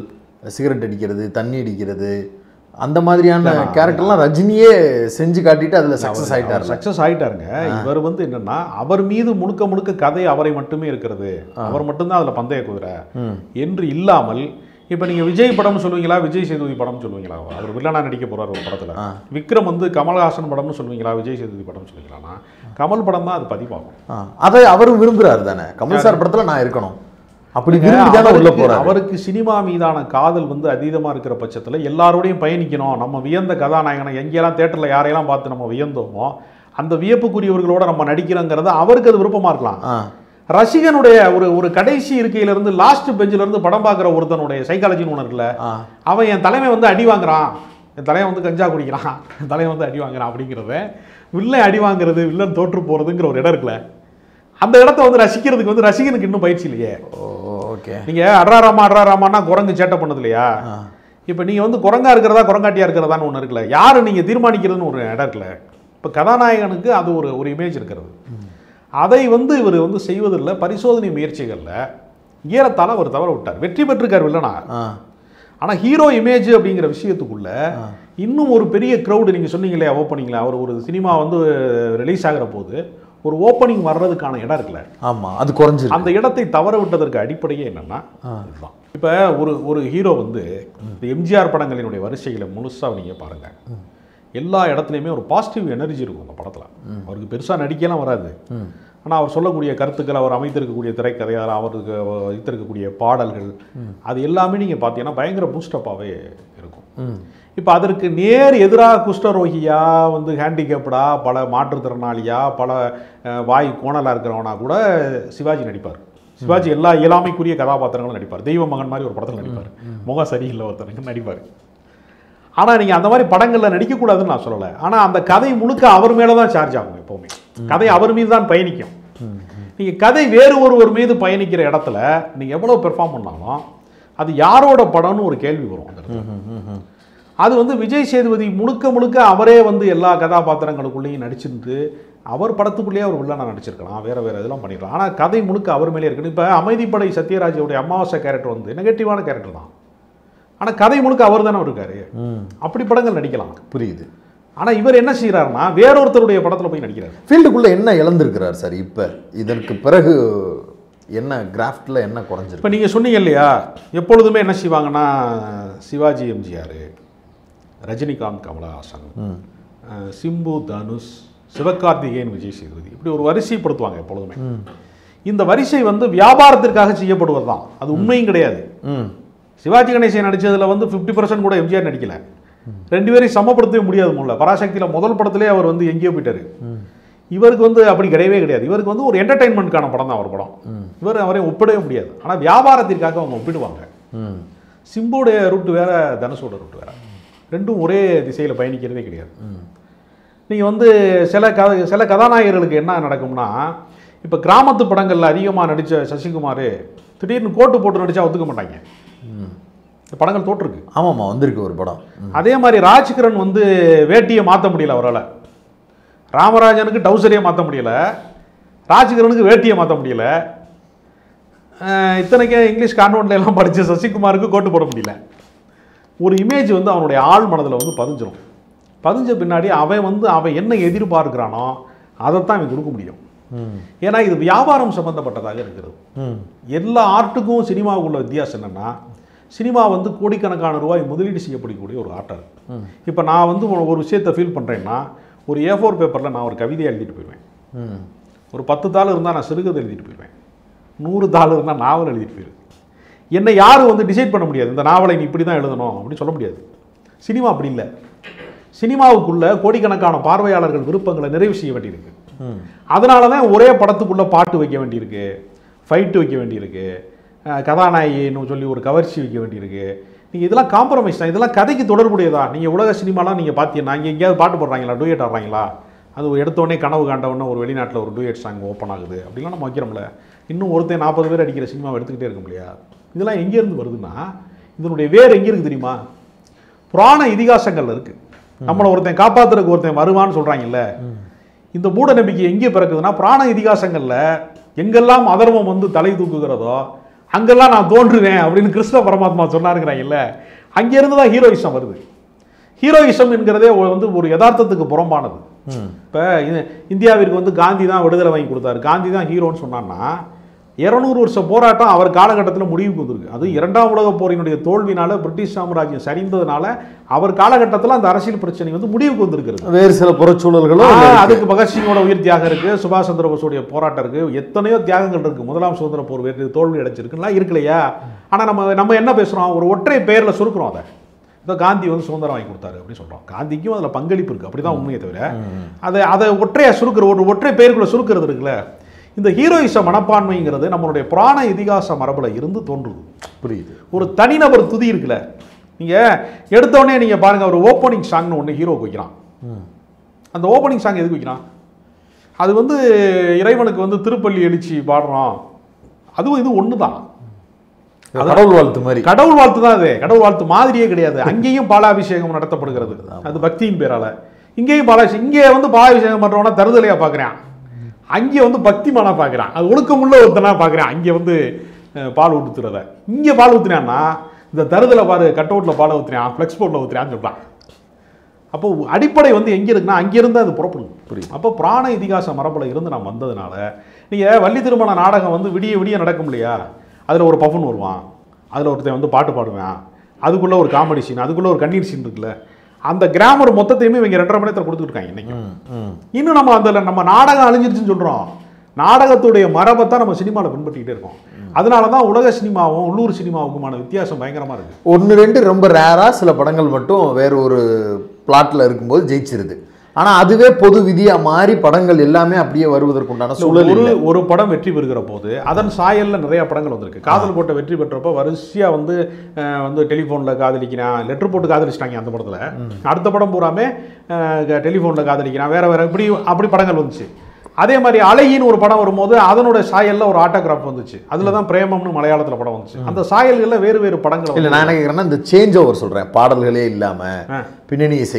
சிகரெட் அடிக்கிறது தண்ணி அடிக்கிறது அந்த மாதிரியான கேரக்டர்லாம் ரஜினியே செஞ்சு காட்டிட்டு அதில் சக்ஸஸ் ஆயிட்டார் சக்ஸஸ் ஆயிட்டாருங்க இவர் வந்து என்னன்னா அவர் மீது முழுக்க முழுக்க கதை அவரை மட்டுமே இருக்கிறது அவர் மட்டும்தான் அதுல பந்தய குதிரை ம் என்று இல்லாமல் இப்போ நீங்க விஜய் படம்னு சொல்லுவீங்களா விஜய் சேதுபதி படம்னு சொல்லுவீங்களா அவர் வில்லனா நடிக்க போறாரு ஒரு படத்துல ஆ. விக்ரம் வந்து கமல்ஹாசன் படம்னு சொல்லுவீங்களா விஜய் சேதுபதி படம்னு சொல்லுவீங்களான்னா கமல் படம் தான் அது பதிவாகும் ஆ, அதை அவரும் விரும்புறாரு தானே கமல் சார் படத்துல நான் இருக்கணும் அப்படி விரும்பி தானே உள்ள அவருக்கு- போறாரு அவருக்கு சினிமா மீதான காதல் வந்து அதீதமா இருக்கிற பட்சத்துல எல்லாரோடையும் பயணிக்கணும் நம்ம வியந்த கதாநாயகனை எங்கெல்லாம் தேட்டர்ல யாரையெல்லாம் பார்த்து நம்ம வியந்தோமோ அந்த வியப்புக்குரியவர்களோட நம்ம நடிக்கிறோங்கிறது அவருக்கு அது விருப்பமா இருக்கலாம் ஆ ரசிகனுடைய ஒரு ஒரு கடைசி இருக்கையில இருந்து லாஸ்ட் பெஞ்சில இருந்து படம் பார்க்குற ஒருத்தனுடைய சைக்காலஜின்னு ஒன்று இருக்குல்ல ஆ அவன் என் தலைமை வந்து அடி வாங்குறான் என் தலைவன் வந்து கஞ்சா குடிக்கிறான் என் தலைவன் வந்து அடி வாங்குறான் அப்படிங்கிறத வில்லன் அடி வாங்குறது வில்லன் தோற்று போறதுங்கிற ஒரு இடம் இருக்குல்ல அந்த இடத்த வந்து ரசிக்கிறதுக்கு வந்து ரசிகனுக்கு இன்னும் பயிற்சி இல்லையே ஓகே நீங்க அட்ராராமா அட்ராராமான்னா குரங்கு சேட்டை பண்ணது இல்லையா ஆ இப்போ நீங்க வந்து குரங்கா இருக்கிறதா குரங்காட்டியா இருக்கிறதான்னு ஒன்று இருக்குல்ல யாரு நீங்க தீர்மானிக்கிறதுன்னு ஒரு இடம் இருக்குல்ல இப்போ கதாநாயகனுக்கு அது ஒரு ஒரு இமேஜ் இருக்கிறது அதை வந்து இவர் வந்து செய்வதில் பரிசோதனை முயற்சிகள்ல ஈரத்தால அவர் தவற விட்டார் வெற்றி பெற்றிருக்கார் வில்லனா ஆ ஆனா ஹீரோ இமேஜ் அப்படிங்கிற விஷயத்துக்குள்ள இன்னும் ஒரு பெரிய க்ரௌடு நீங்க சொன்னீங்க இல்லையா ஓப்பனிங்ல அவர் ஒரு சினிமா வந்து ரிலீஸ் ஆகிற போது ஒரு ஓப்பனிங் வர்றதுக்கான இடம் இருக்குல்ல ஆமா அது குறைஞ்சிருக்கு அந்த இடத்தை தவற விட்டதற்கு அடிப்படையே என்னன்னா இதுதான் இப்போ ஒரு ஒரு ஹீரோ வந்து இந்த எம்ஜிஆர் படங்களினுடைய வரிசைகளை முழுசா நீங்க பாருங்க எல்லா இடத்துலையுமே ஒரு பாசிட்டிவ் எனர்ஜி இருக்கும் அந்த படத்துல அவருக்கு பெருசா நடிக்கலாம் வராது ம் ஆனா அவர் சொல்லக்கூடிய கருத்துக்கள் அவர் அமைத்திருக்கக்கூடிய திரைக்கதை அவர் அவருக்கு வைத்திருக்கக்கூடிய பாடல்கள் அது எல்லாமே நீங்க பார்த்தீங்கன்னா பயங்கர பூஸ்டப்பாகவே இருக்கும் ம் இப்போ அதற்கு நேர் எதிராக குஷ்டரோகியா வந்து ஹேண்டிகேப்டா பல மாற்றுத்திறனாளியா பல அஹ், வாய் கோணலா இருக்கிறவனா கூட சிவாஜி நடிப்பார் சிவாஜி எல்லா இயலாமைக்குரிய கதாபாத்திரங்களும் நடிப்பார் தெய்வ மகன் மாதிரி ஒரு படத்தில் நடிப்பார் முகம் சரியில்லை ஒருத்தனுக்கு நடிப்பார் ஆனா நீங்க அந்த மாதிரி படங்கள்ல நடிக்கக்கூடாதுன்னு நான் சொல்லலை ஆனா அந்த கதை முழுக்க அவர் மேல தான் சார்ஜ் ஆகும் எப்பவுமே கதை அவர் மீது தான் பயணிக்கும் நீங்க கதை வேறு ஒருவர் மீது பயணிக்கிற இடத்துல நீங்க எவ்வளவு பெர்ஃபார்ம் பண்ணாலும் அது யாரோட படம்னு ஒரு கேள்வி வரும் அந்த இடத்துல. ம், ம், ம். அது வந்து விஜய் சேதுபதி முழுக்க முழுக்க அவரே வந்து எல்லா கதாபாத்திரங்களுக்குள்ளேயும் நடிச்சிருந்து அவர் படத்துக்குள்ளேயே அவர் வில்லனா நடிச்சிருக்கலாம் வேற வேற இதெல்லாம் பண்ணிருக்கலாம் ஆனால் கதை முழுக்க அவர் மேலே இருக்கணும் இப்போ அமைதிப்படை சத்யராஜோடைய அமாவாசை கேரக்டர் வந்து நெகட்டிவான கேரக்டர் தான் ஆனால் கதை முழுக்க அவர் தானே இருக்காரு ம் அப்படி படங்கள் நடிக்கலாம் புரியுது ஆனால் இவர் என்ன செய்கிறாருன்னா வேறொருத்தருடைய படத்தில் போய் நடிக்கிறார் ஃபீல்டுக்குள்ள என்ன இழந்திருக்கிறார் சார் இப்போ இதற்கு பிறகு என்ன கிராஃப்ட்ல என்ன குறைஞ்சிருக்கு இப்போ நீங்கள் சொன்னீங்க இல்லையா எப்பொழுதுமே என்ன செய்வாங்கன்னா சிவாஜி எம்ஜிஆர் ரஜினிகாந்த் கமலஹாசன் ம் அஹ், சிம்பு தனுஷ் சிவகார்த்திகேயன் விஜய் சேதுபதி இப்படி ஒரு வரிசைப்படுத்துவாங்க எப்பொழுதுமே இந்த வரிசை வந்து வியாபாரத்திற்காக செய்யப்படுவது தான் அது உண்மையும் கிடையாது ம் சிவாஜி கணேசன் நடிச்சதுல வந்து 50% கூட எம்ஜிஆர் நடிக்கல ரெண்டு பேரையும் சமப்படுத்தவே முடியாது முதல்ல பராசக்தியில முதல் படத்திலே அவர் வந்து எங்கேயோ போயிட்டாரு ம் இவருக்கு வந்து அப்படி கிடையவே கிடையாது இவருக்கு வந்து ஒரு என்டர்டைன்மெண்ட்கான படம் தான் அவர் படம் இவர் அவரை ஒப்பிடவே முடியாது ஆனா வியாபாரத்திற்காக அவங்க ஒப்பிடுவாங்க ம் சிம்புடைய ரூட் வேற தனுஷோட ரூட் வேற ரெண்டும் ஒரே திசையில பயணிக்கிறதே கிடையாது நீங்க வந்து சில க சில கதாநாயகர்களுக்கு என்ன நடக்கும்னா இப்போ கிராமத்து படங்கள்ல அதிகமா நடிச்ச சசிகுமார் திடீர்னு கோட்டு போட்டு நடிச்சா ஒத்துக்க மாட்டாங்க ம் இந்த படங்கள் தோற்றுருக்கு ஆமாம்மா வந்திருக்கு ஒரு படம் ம். அதே மாதிரி ராஜ்கிரண் வந்து வேட்டியை மாற்ற முடியல அவரால் ராமராஜனுக்கு டவுசரையே மாற்ற முடியல ராஜ்கிரனுக்கு வேட்டியை மாற்ற முடியல அஹ் இத்தனைக்கு இங்கிலீஷ் கான்வென்ட்ல எல்லாம் படித்த சசிகுமாருக்கு கோட்டு போட முடியல ஒரு இமேஜ் வந்து அவனுடைய ஆள் மனதில் வந்து பதிஞ்சிரும் பதிஞ்ச பின்னாடி அவன் வந்து அவன் என்ன எதிர்பார்க்கிறானோ அதைத்தான் அவன் கொடுக்க முடியும் ம் ஏன்னா இது வியாபாரம் சம்பந்தப்பட்டதாக இருக்கிறது ம் எல்லா ஆர்ட்டுக்கும் சினிமாவுக்கு உள்ள வித்தியாசம் என்னன்னா சினிமா வந்து கோடிக்கணக்கான ரூபாய் முதலீடு செய்யப்படக்கூடிய ஒரு ஆர்ட்டாக இருக்கு ம். இப்போ நான் வந்து ஒரு- ஒரு விஷயத்தை ஃபீல் பண்ணுறேன்னா ஒரு ஏ ஃபோர் பேப்பரில் நான் ஒரு கவிதை எழுதிட்டு போயிடுவேன் ம் ஒரு பத்து தாள் இருந்தால் நான் சிறுகதை எழுதிட்டு போயிடுவேன் நூறு தாள் இருந்தால் நாவல் எழுதிட்டு போயிடுவேன் என்னை யாரும் வந்து டிசைட் பண்ண முடியாது இந்த நாவலை நீ இப்படி தான் எழுதணும் அப்படின்னு சொல்ல முடியாது சினிமா அப்படி இல்லை சினிமாவுக்குள்ள கோடிக்கணக்கான பார்வையாளர்கள் விருப்பங்களை நிறைவு செய்ய வேண்டியிருக்கு ம் அதனால தான் ஒரே படத்துக்குள்ள பாட்டு வைக்க வேண்டியிருக்கு ஃபைட்டு வைக்க வேண்டியிருக்கு அஹ் கதாநாயகின்னு சொல்லி ஒரு கவர்ச்சி வைக்க வேண்டியிருக்கு நீங்கள் இதெல்லாம் காம்ப்ரமைஸ் தான் இதெல்லாம் கதைக்கு தொடர்புடையதா நீங்கள் உலக சினிமாலாம் நீங்கள் பார்த்தீங்கன்னா இங்கே எங்கேயாவது பாட்டு போடுறாங்களா டூயட் ஆடுறாங்களா அது எடுத்தோடனே கனவு காண்டவுடனே ஒரு வெளிநாட்டில் ஒரு டூயட் சாங் ஓப்பன் ஆகுது அப்படிலாம் நம்ம வைக்கிறோம்ல இன்னும் ஒருத்தன் நாற்பது பேர் அடிக்கிற சினிமாவை எடுத்துக்கிட்டே இருக்க முடியா இதெல்லாம் எங்கேருந்து வருதுன்னா இதனுடைய வேர் எங்கே இருக்குது தெரியுமா புராண இதிகாசங்கள்ல இருக்கு நம்மளை ஒருத்தன் காப்பாத்துறதுக்கு ஒருத்தன் வருவான்னு சொல்றாங்கல்ல இந்த மூட நம்பிக்கை எங்கே பிறக்குதுன்னா புராண இதிகாசங்கள்ல எங்கெல்லாம் அதர்மம் வந்து தலை தூக்குகிறதோ அங்கெல்லாம் நான் தோன்றுவேன் அப்படின்னு கிருஷ்ண பரமாத்மா சொன்னாருங்கிறாங்கல்ல அங்கேருந்து தான் ஹீரோயிசம் வருது ஹீரோயிசம் என்கிறதே ஒரு வந்து ஒரு யதார்த்தத்துக்கு புறம்பானது ம் இப்போ இந்தியாவிற்கு வந்து காந்தி தான் விடுதலை வாங்கி கொடுத்தாரு காந்தி தான் ஹீரோன்னு சொன்னான்னா இரநூறு வருஷ போராட்டம் அவர் காலகட்டத்தில் முடிவுக்கு வந்திருக்கு அது இரண்டாம் உலக போரினுடைய தோல்வினால பிரிட்டிஷ் சாம்ராஜ்யம் சரிந்ததுனால அவர் காலகட்டத்தில் அந்த அரசியல் பிரச்சனை வந்து முடிவுக்கு வந்திருக்கிறது வேறு சில புறச்சூழல்களும் ஆ, அதுல இருக்கு. அதுக்கு பகத்சிங்கோட உயிர் தியாகம் இருக்கு சுபாஷ் சந்திர போஸுடைய போராட்டம் இருக்கு எத்தனையோ தியாகங்கள் இருக்கு முதலாம் சுதந்திர போர் வெற்றி தோல்வி அடைச்சிருக்குலாம் இருக்குல்லையா ஆனா நம்ம நம்ம என்ன பேசுறோம் ஒரு ஒற்றை பெயர்ல சுருக்குறோம் அதை இதோ காந்தி வந்து சுதந்திரம் வாங்கி கொடுத்தாரு அப்படின்னு சொல்றோம் காந்திக்கும் அதுல பங்களிப்பு இருக்கு அப்படிதான் உண்மையை தவிர அதை அதை ஒற்றையா சுருக்குற ஒரு ஒற்றை பெயருக்குள்ள சுருக்கிறது இருக்குல்ல இந்த ஹீரோயிச மனப்பான்மைங்கிறது நம்மளுடைய புராண இதிகாச மரபுல இருந்து தோன்றுது புரியுது ஒரு தனிநபர் துதி இருக்குல்ல நீங்க எடுத்த உடனே நீங்க பாருங்க ஒரு ஓப்பனிங் சாங்னு ஒன்று ஹீரோ வைக்கிறான் ம் அந்த ஓப்பனிங் சாங் எதுக்கு வைக்கிறான் அது வந்து இறைவனுக்கு வந்து திருப்பள்ளி எழுச்சி பாடுறோம் அதுவும் இது ஒன்று தான் கடவுள் வாழ்த்து மாதிரி கடவுள் வாழ்த்து தான் அது கடவுள் வாழ்த்து மாதிரியே கிடையாது அங்கேயும் பாலாபிஷேகம் நடத்தப்படுகிறது அது பக்தியின் பேரால இங்கேயும் பாலாபிஷேகம் இங்கே வந்து பாலாபிஷேகம் பண்றவனா தருதலையா பார்க்குறான் அங்கே வந்து பக்திமானா பார்க்குறான் அது ஒழுக்கமுள்ள ஒருத்தனா பார்க்குறான் அங்கே வந்து அஹ், பால் ஊற்றுறத இங்கே பால் ஊற்றுனான்னா இந்த தருதலை பாரு கட் அவுட்டில் பால் ஊற்றுறான் ஃப்ளெக்ஸ் போர்ட்டில் ஊற்றுறான்னு சொல்கிறான் அப்போ அடிப்படை வந்து எங்கே இருக்குன்னா அங்கேருந்து அது புறப்படும் புரியுது. அப்போ புராண இதிகாச மரபில் இருந்து நாம் வந்ததுனால நீங்கள் வள்ளி திருமண நாடகம் வந்து விடிய விடிய நடக்கும் இல்லையா அதில் ஒரு பஃபன் வருவான் அதில் ஒருத்தன் வந்து பாட்டு பாடுவான் அதுக்குள்ளே ஒரு காமெடி சீன் அதுக்குள்ளே ஒரு கண்ணீர் சீன் இருக்குல்ல அந்த கிராமர் மொத்தத்தையுமே இவங்க ரெண்டரை மணி நேரத்தில் கொடுத்துட்டு இருக்காங்க இன்னைக்கு ம் ம் இன்னும் நம்ம அதில் நம்ம நாடகம் அழிஞ்சிருச்சுன்னு சொல்கிறோம் நாடகத்துடைய மரபை தான் நம்ம சினிமாவில் பின்பற்றிக்கிட்டே இருக்கோம் அதனால தான் உலக சினிமாவும் உள்ளூர் சினிமாவுக்குமான வித்தியாசம் பயங்கரமாக இருக்குது ஒன்று ரெண்டு ரொம்ப ரேராக சில படங்கள் மட்டும் வேற ஒரு பிளாட்ல இருக்கும்போது ஜெயிச்சிருது ஆனால் அதுவே பொது விதியாக மாறி படங்கள் எல்லாமே அப்படியே வருவதற்குண்டான சூழல் ஒரு இல்லை ஒரு படம் வெற்றி பெறுகிற போது அதன் சாயல்ல நிறைய படங்கள் வந்திருக்கு காதல் கோட்டை வெற்றி பெற்றப்போ வரிசையா வந்து அஹ், வந்து டெலிஃபோனில் காதலிக்கிறான் லெட்டர் போட்டு காதலிச்சிட்டாங்க அந்த படத்துல அடுத்த படம் பூராமே டெலிஃபோனில் காதலிக்கிறான் வேற வேற இப்படி அப்படி படங்கள் வந்துச்சு அதே மாதிரி அழகின்னு ஒரு படம் வரும்போது அதனோட சாயல்ல ஒரு ஆட்டோகிராஃப் வந்துச்சு அதுல தான் பிரேமம்னு மலையாளத்துல படம் வந்துச்சு அந்த சாயல்கள்ல வேறு வேறு படங்கள் இல்லை நான் என்ன கேட்குறேன்னா இந்த சேஞ்ச் ஓவர் சொல்கிறேன் பாடல்களே இல்லாமல் ஆ. பின்னணி இசை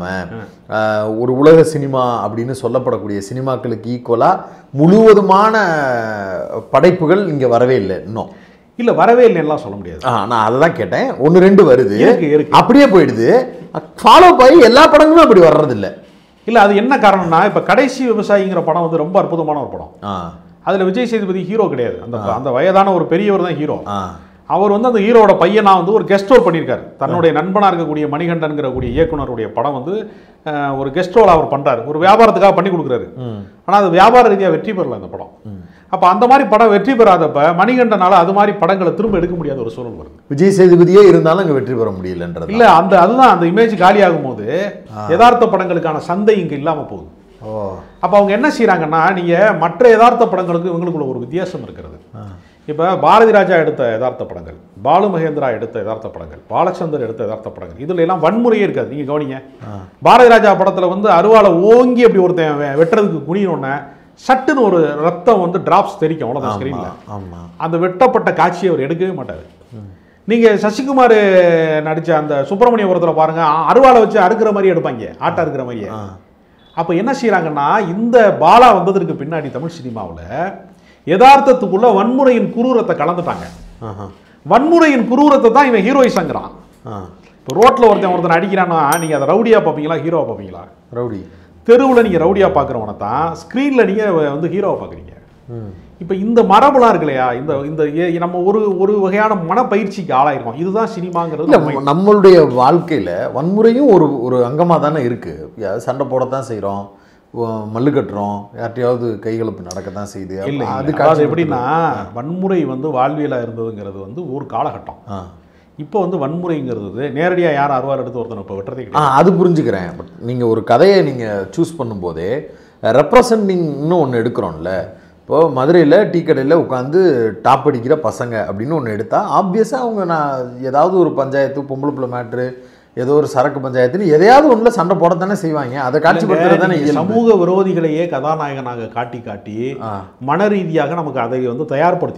இல்லாமல் ஒரு உலக சினிமா அப்படின்னு சொல்லப்படக்கூடிய சினிமாக்களுக்கு ஈக்குவலாக முழுவதுமான படைப்புகள் இங்கே வரவே இல்லை இன்னும் இல்ல வரவே இல்லைன்னுலாம் சொல்ல முடியாது ஆ நான் அதை தான் கேட்டேன் ஒன்று ரெண்டு வருது இருக்கு இருக்கு அப்படியே போயிடுது ஃபாலோ பண்ணி எல்லா படங்களும் அப்படி வர்றதில்ல இல்ல அது என்ன காரணம்னா இப்ப கடைசி விவசாயிங்கிற படம் வந்து ரொம்ப அற்புதமான ஒரு படம் ஆ அதுல விஜய் சேதுபதி ஹீரோ கிடையாது அந்த அந்த வயதான ஒரு பெரியவர் தான் ஹீரோ ஆ அவர் வந்து அந்த ஹீரோட பையனா வந்து ஒரு கெஸ்ட் ரோல் பண்ணியிருக்காரு தன்னுடைய நண்பனா இருக்கக்கூடிய மணிகண்டன்கிற கூடிய இயக்குனருடைய படம் வந்து அஹ், ஒரு கெஸ்ட் ரோல் அவர் பண்றாரு ஒரு வியாபாரத்துக்காக பண்ணி கொடுக்குறாரு ம் ஆனா அது வியாபார ரீதியா வெற்றி பெறல அந்த படம் அப்ப அந்த மாதிரி படம் வெற்றி பெறாதப்ப மணிகண்டனால அது மாதிரி படங்களை திரும்ப எடுக்க முடியாத ஒரு சூழல் வருது விஜய் சேதுபதியே இருந்தாலும் அங்கே வெற்றி பெற முடியலன்றது இல்ல அந்த அதுதான் அந்த இமேஜ் காலியாகும் போது யதார்த்த படங்களுக்கான சந்தை இங்க இல்லாம போகுது ஓ அப்ப அவங்க என்ன செய்றாங்கன்னா நீங்க மற்ற யதார்த்த படங்களுக்கு இவங்களுக்குள்ள ஒரு வித்தியாசம் இருக்கிறது இப்ப பாரதி ராஜா எடுத்த யதார்த்த படங்கள் பாலு மகேந்திரா எடுத்த யதார்த்த படங்கள் பாலச்சந்தர் எடுத்த யதார்த்த படங்கள் இதுல எல்லாம் வன்முறையே இருக்காது நீங்க கவனிங்க பாரதி ராஜா படத்துல வந்து அருவாளை ஓங்கி அப்படி ஒருத்தன் வெ- வெட்டுறதுக்கு குனியணுன்னே சட்டுன்னு ஒரு ரத்தம் வந்து டிராப்ஸ் தெரிக்கும் அவ்வளவுதான் ஸ்கிரீன்ல ஆமாம் அந்த வெட்டப்பட்ட காட்சியை அவர் எடுக்கவே மாட்டார் நீங்க சசிகுமார் நடிச்ச அந்த சுப்பிரமணியபுரத்தில் பாருங்க அ- அருவாளை வச்சு அறுக்கிற மாதிரி எடுப்பாங்க ஆட்டா இருக்கிற மாதிரியே ஆ அப்ப என்ன செய்றாங்கன்னா இந்த பாலா வந்ததற்கு பின்னாடி தமிழ் சினிமாவுல யதார்த்தத்துக்குள்ள வன்முறையின் குரூரத்தை கலந்துட்டாங்க ஆஹா வன்முறையின் குரூரத்தை தான் இவன் ஹீரோயிசங்கிறான் ஆ இப்போ ரோட்ல ஒருத்தன் ஒருத்தன் அடிக்கிறான்னா நீங்க அதை ரவுடியா பார்ப்பீங்களா ஹீரோவா பார்ப்பீங்களா ரவுடி தெருவில் நீங்க ரவுடியா பார்க்குறவனை தான் ஸ்க்ரீனில் நீங்க வந்து ஹீரோவை பார்க்குறீங்க ம் இப்போ இந்த மரபுலாம் இருக்கு இல்லையா இந்த இந்த ஏ- நம்ம ஒரு ஒரு வகையான மனப்பயிற்சிக்கு ஆளாயிருக்கோம் இதுதான் சினிமாங்கிறது இல்ல நம்ம நம்மளுடைய வாழ்க்கையில வன்முறையும் ஒரு ஒரு அங்கமா தானே இருக்கு யா- சண்டை போடத்தான் செய்றோம் உ- மல்லு கட்டுறோம் யார்ட்டையாவது கைகலப்பு நடக்கத்தான் செய்யுது இல்லை அது அது காட்சி எப்படின்னா வன்முறை வந்து வாழ்வியலா இருந்ததுங்கிறது வந்து ஒரு காலகட்டம் ஆ இப்போ வந்து வன்முறைங்கிறது நேரடியா யார் அருவாள் எடுத்து ஒருத்தனை இப்போ வெட்டுறதே ஆ கிடையாது அது புரிஞ்சுக்கிறேன் பட் நீங்கள் ஒரு கதையை நீங்கள் சூஸ் பண்ணும்போதே ரெப்ரசன்டிங்னு ஒன்று எடுக்கிறோம்ல இப்போ மதுரையில் டீ கடையில் உட்காந்து டாப் அடிக்கிற பசங்க அப்படின்னு ஒன்று எடுத்தால் ஆப்வியஸாக அவங்க நான் ஏதாவது ஒரு பஞ்சாயத்து பொம்பளை பிள்ளை மேட்ரு ஏதோ ஒரு சரக்கு பஞ்சாயத்துன்னு எதையாவது ஒன்றில் சண்டை போடத்தானே செய்வாங்க அதை காட்சிப்படுத்துறது தானே நீங்க இயல்பு. சமூக விரோதிகளையே கதாநாயகனாக காட்டி காட்டி ஆ மன ரீதியாக நமக்கு அதை வந்து தயார்படுத்திட்டோம்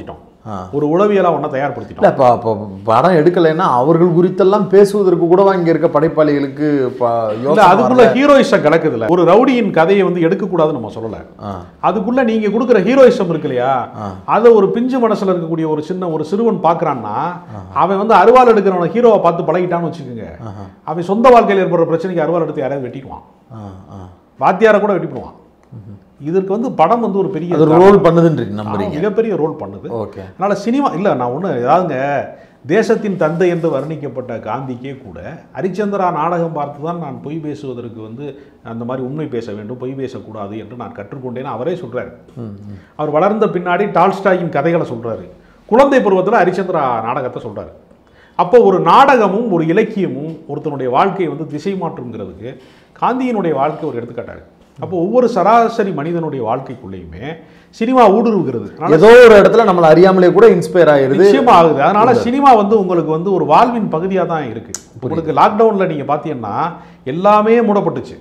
ஆ. ஒரு உளவியலாக ஒன்றை தயார்படுத்திட்டோம் இல்லை இப்போ இப்போ படம் எடுக்கலைன்னா அவர்கள் குறித்தெல்லாம் பேசுவதற்கு கூடவா இங்கே இருக்க படைப்பாளிகளுக்கு ப- இல்ல யோசனை அதுக்குள்ள வரல. ஹீரோயிசம் கிடக்குதுல ஒரு ரவுடியின் கதையை வந்து எடுக்கக்கூடாதுன்னு நம்ம சொல்லல ஆ அதுக்குள்ள நீங்க கொடுக்குற ஹீரோயிசம் இருக்கு இல்லையா ஆ. அதை ஒரு பிஞ்சு மனசுல இருக்கக்கூடிய ஒரு சின்ன ஒரு சிறுவன் பார்க்கறான்னா அவன் வந்து அருவாள் எடுக்கிறவன ஹீரோவை பார்த்து பழகிட்டான்னு வச்சுக்கோங்க ஆஹா. அவன் சொந்த வாழ்க்கையில் ஏற்படுற பிரச்சனைக்கு அருவாள் எடுத்து யாரையாவது வெட்டிக்குவான் ஆ ஆ வாத்தியாரை கூட வெட்டிடுவான் இதற்கு வந்து படம் வந்து ஒரு பெரிய அது ரோல் பண்ணுதுன்றீங்க நம்புறீங்க ஆமா, மிகப்பெரிய ரோல் பண்ணுது ஓகே அதனால சினிமா இல்லை நான் ஒன்று ஏதாவதுங்க தேசத்தின் தந்தை என்று வர்ணிக்கப்பட்ட காந்திக்கே கூட ஹரிச்சந்திரா நாடகம் பார்த்து தான் நான் பொய் பேசுவதற்கு வந்து அந்த மாதிரி உண்மை பேச வேண்டும் பொய் பேசக்கூடாது என்று நான் கற்றுக்கொண்டேன்னு அவரே சொல்றாரு அவர் வளர்ந்த பின்னாடி டால்ஸ்டாயின் கதைகளை சொல்றாரு குழந்தை பருவத்தில் ஹரிச்சந்திரா நாடகத்தை சொல்றாரு அப்போ ஒரு நாடகமும் ஒரு இலக்கியமும் ஒருத்தனுடைய வாழ்க்கையை வந்து திசை மாற்றுங்கிறதுக்கு காந்தியினுடைய வாழ்க்கை ஒரு எடுத்துக்காட்டாரு அப்போ ஒவ்வொரு சராசரி மனிதனுடைய வாழ்க்கைக்குள்ளேயுமே சினிமா ஊடுருவுகிறது அதனால ஏதோ ஒரு இடத்துல நம்மளை அறியாமலே கூட இன்ஸ்பயர் ஆயிருது நிச்சயமா ஆகுது அதனால சினிமா வந்து உங்களுக்கு வந்து ஒரு வாழ்வின் பகுதியாக தான் இருக்கு உங்களுக்கு லாக்டவுன்ல நீங்க பார்த்தீங்கன்னா எல்லாமே மூடப்பட்டுச்சு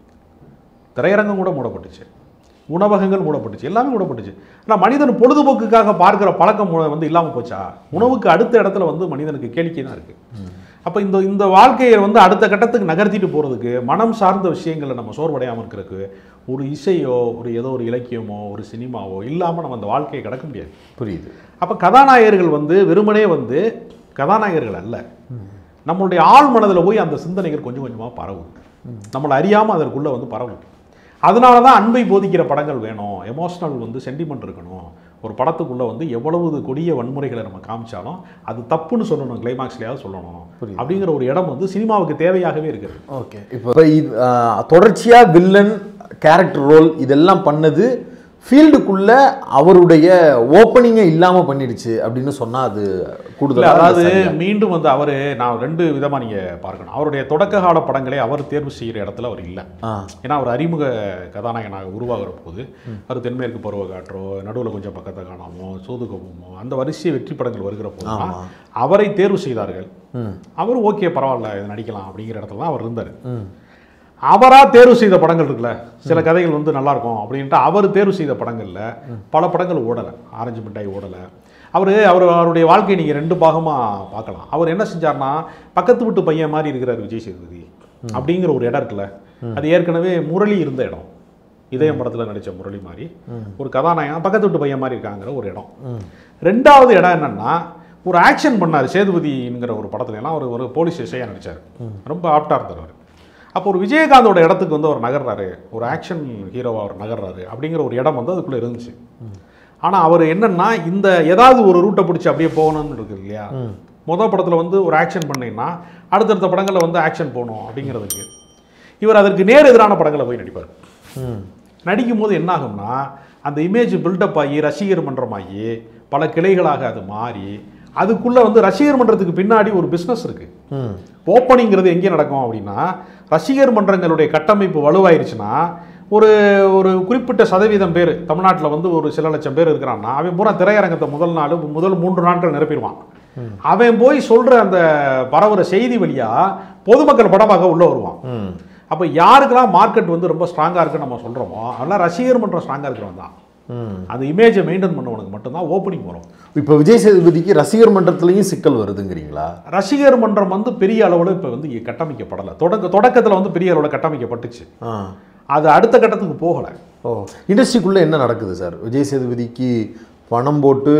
திரையரங்கம் கூட மூடப்பட்டுச்சு உணவகங்கள் மூடப்பட்டுச்சு எல்லாமே மூடப்பட்டுச்சு ஆனால் மனிதன் பொழுதுபோக்குக்காக பார்க்குற பழக்கம் மு- வந்து இல்லாமல் போச்சா உணவுக்கு அடுத்த இடத்துல வந்து மனிதனுக்கு கேளிக்கை தான் இருக்கு அப்போ இந்த இந்த வாழ்க்கையை வந்து அடுத்த கட்டத்துக்கு நகர்த்திட்டு போகிறதுக்கு மனம் சார்ந்த விஷயங்களை நம்ம சோர்வடையாமல் இருக்கிறதுக்கு ஒரு இசையோ ஒரு ஏதோ ஒரு இலக்கியமோ ஒரு சினிமாவோ இல்லாமல் நம்ம அந்த வாழ்க்கையை கடக்க முடியாது புரியுது அப்போ கதாநாயகர்கள் வந்து வெறுமனே வந்து கதாநாயகர்கள் அல்ல நம்மளுடைய ஆழ் மனதில் போய் அந்த சிந்தனைகள் கொஞ்சம் கொஞ்சமாக பரவும் நம்மளை அறியாமல் அதற்குள்ளே வந்து பரவும் அதனால தான் அன்பை போதிக்கிற படங்கள் வேணும் எமோஷனல் வந்து சென்டிமெண்ட் இருக்கணும் ஒரு படத்துக்குள்ளே வந்து எவ்வளவு கொடிய வன்முறைகளை நம்ம காமிச்சாலும் அது தப்புன்னு சொல்லணும் கிளைமாக்ஸ்லையாவது சொல்லணும் புரியுது. அப்படிங்கிற ஒரு இடம் வந்து சினிமாவுக்கு தேவையாகவே இருக்குது ஓகே இப்போ இது தொடர்ச்சியாக வில்லன் கேரக்டர் ரோல் இதெல்லாம் பண்ணது ஃபீல்டுக்குள்ள அவருடைய ஓப்பனிங்கே இல்லாமல் பண்ணிடுச்சு அப்படின்னு சொன்னால் அது இல்ல கூடுதலாக அதாவது மீண்டும் வந்து அவர் நான் ரெண்டு விதமா நீங்க பார்க்கணும் அவருடைய தொடக்க கால படங்களை அவர் தேர்வு செய்கிற இடத்துல அவர் இல்லை ஆ ஏன்னா அவர் அறிமுக கதாநாயகனாக உருவாகிற போது அவர் தென்மேற்கு பருவ காற்றோ நடுவில் கொஞ்சம் பக்கத்தை காணாமோ சோதுகமோ அந்த வரிசை வெற்றி படங்கள் வருகிற போது தான் ஆமா. அவரை தேர்வு செய்தார்கள் ம் அவர் ஓகே பரவாயில்ல இது நடிக்கலாம் அப்படிங்கிற இடத்துல தான் அவர் இருந்தார் ம் அவரா தேர்வு செய்த படங்கள் இருக்குல்ல சில கதைகள் வந்து நல்லா இருக்கும் அப்படின்ட்டு அவர் தேர்வு செய்த படங்கள்ல பல படங்கள் ஓடலை ஆரஞ்சு மிட்டாய் ஓடலை அவர் அவர் அவருடைய வாழ்க்கையை நீங்கள் ரெண்டு பாகமாக பார்க்கலாம் அவர் என்ன செஞ்சார்னா பக்கத்து வீட்டு பையன் மாதிரி இருக்கிறார் விஜய் சேதுபதி அப்படிங்கிற ஒரு இடம் இருக்குல்ல அது ஏற்கனவே முரளி இருந்த இடம் இதயம் படத்தில் நடித்த முரளி மாதிரி ஒரு கதாநாயகன் பக்கத்து வீட்டு பையன் மாதிரி இருக்காங்கிற ஒரு இடம் ரெண்டாவது இடம் என்னன்னா ஒரு ஆக்ஷன் பண்ணார் சேதுபதிங்கிற ஒரு படத்துல எல்லாம் அவர் ஒரு போலீஸ் எஸ்ஐயா நடிச்சார் ரொம்ப ஆப்டாக இருந்தார் அவர் அப்போ ஒரு விஜயகாந்தோட இடத்துக்கு வந்து அவர் நகர்றாரு ஒரு ஆக்ஷன் ஹீரோவாக அவர் நகர்றாரு அப்படிங்கிற ஒரு இடம் வந்து அதுக்குள்ளே இருந்துச்சு ஆனால் அவர் என்னன்னா இந்த ஏதாவது ஒரு ரூட்டை பிடிச்சி அப்படியே போகணும்னு இருக்கு இல்லையா மொதல் படத்தில் வந்து ஒரு ஆக்ஷன் பண்ணீங்கன்னா அடுத்தடுத்த படங்களில் வந்து ஆக்ஷன் போகணும் அப்படிங்கிறதுக்கு இவர் அதற்கு நேர் எதிரான படங்களை போய் நடிப்பார் ம் நடிக்கும் போது என்ன ஆகும்னா அந்த இமேஜ் பில்டப் ஆகி ரசிகர் மன்றமாகி பல கிளைகளாக அது மாறி அதுக்குள்ளே வந்து ரசிகர் மன்றத்துக்கு பின்னாடி ஒரு பிஸ்னஸ் இருக்குது ம் ஓப்பனிங்கிறது எங்கே நடக்கும் அப்படின்னா ரசிகர் மன்றங்களுடைய கட்டமைப்பு வலுவாயிருச்சுன்னா ஒரு ஒரு குறிப்பிட்ட சதவீதம் பேர் தமிழ்நாட்டில் வந்து ஒரு சில லட்சம் பேர் இருக்கிறான்னா அவன் பூரா திரையரங்கத்தை முதல் நாள் முதல் மூன்று நாட்கள் நிரப்பிடுவான் அவன் போய் சொல்கிற அந்த பரவுற செய்தி வழியா பொதுமக்கள் படமாக உள்ளே வருவான் ம் அப்போ யாருக்கெல்லாம் மார்க்கெட் வந்து ரொம்ப ஸ்ட்ராங்காக இருக்குன்னு நம்ம சொல்கிறோமோ அதெல்லாம் ரசிகர் மன்றம் ஸ்ட்ராங்காக இருக்கிறவன் தான் ம் அந்த இமேஜை மெயின்டைன் பண்ணவனுக்கு மட்டும்தான் ஓப்பனிங் வரும் இப்போ விஜய் சேதுபதிக்கு ரசிகர் மன்றத்துலேயும் சிக்கல் வருதுங்கிறீங்களா ரசிகர் மன்றம் வந்து பெரிய அளவில் இப்போ வந்து கட்டமைக்கப்படலை தொடக்க தொடக்கத்தில் வந்து பெரிய அளவில் கட்டமைக்கப்பட்டுச்சு ஆ அது அடுத்த கட்டத்துக்கு போகலை ஓ இண்டஸ்ட்ரிக்குள்ளே என்ன நடக்குது சார் விஜய் சேதுபதிக்கு பணம் போட்டு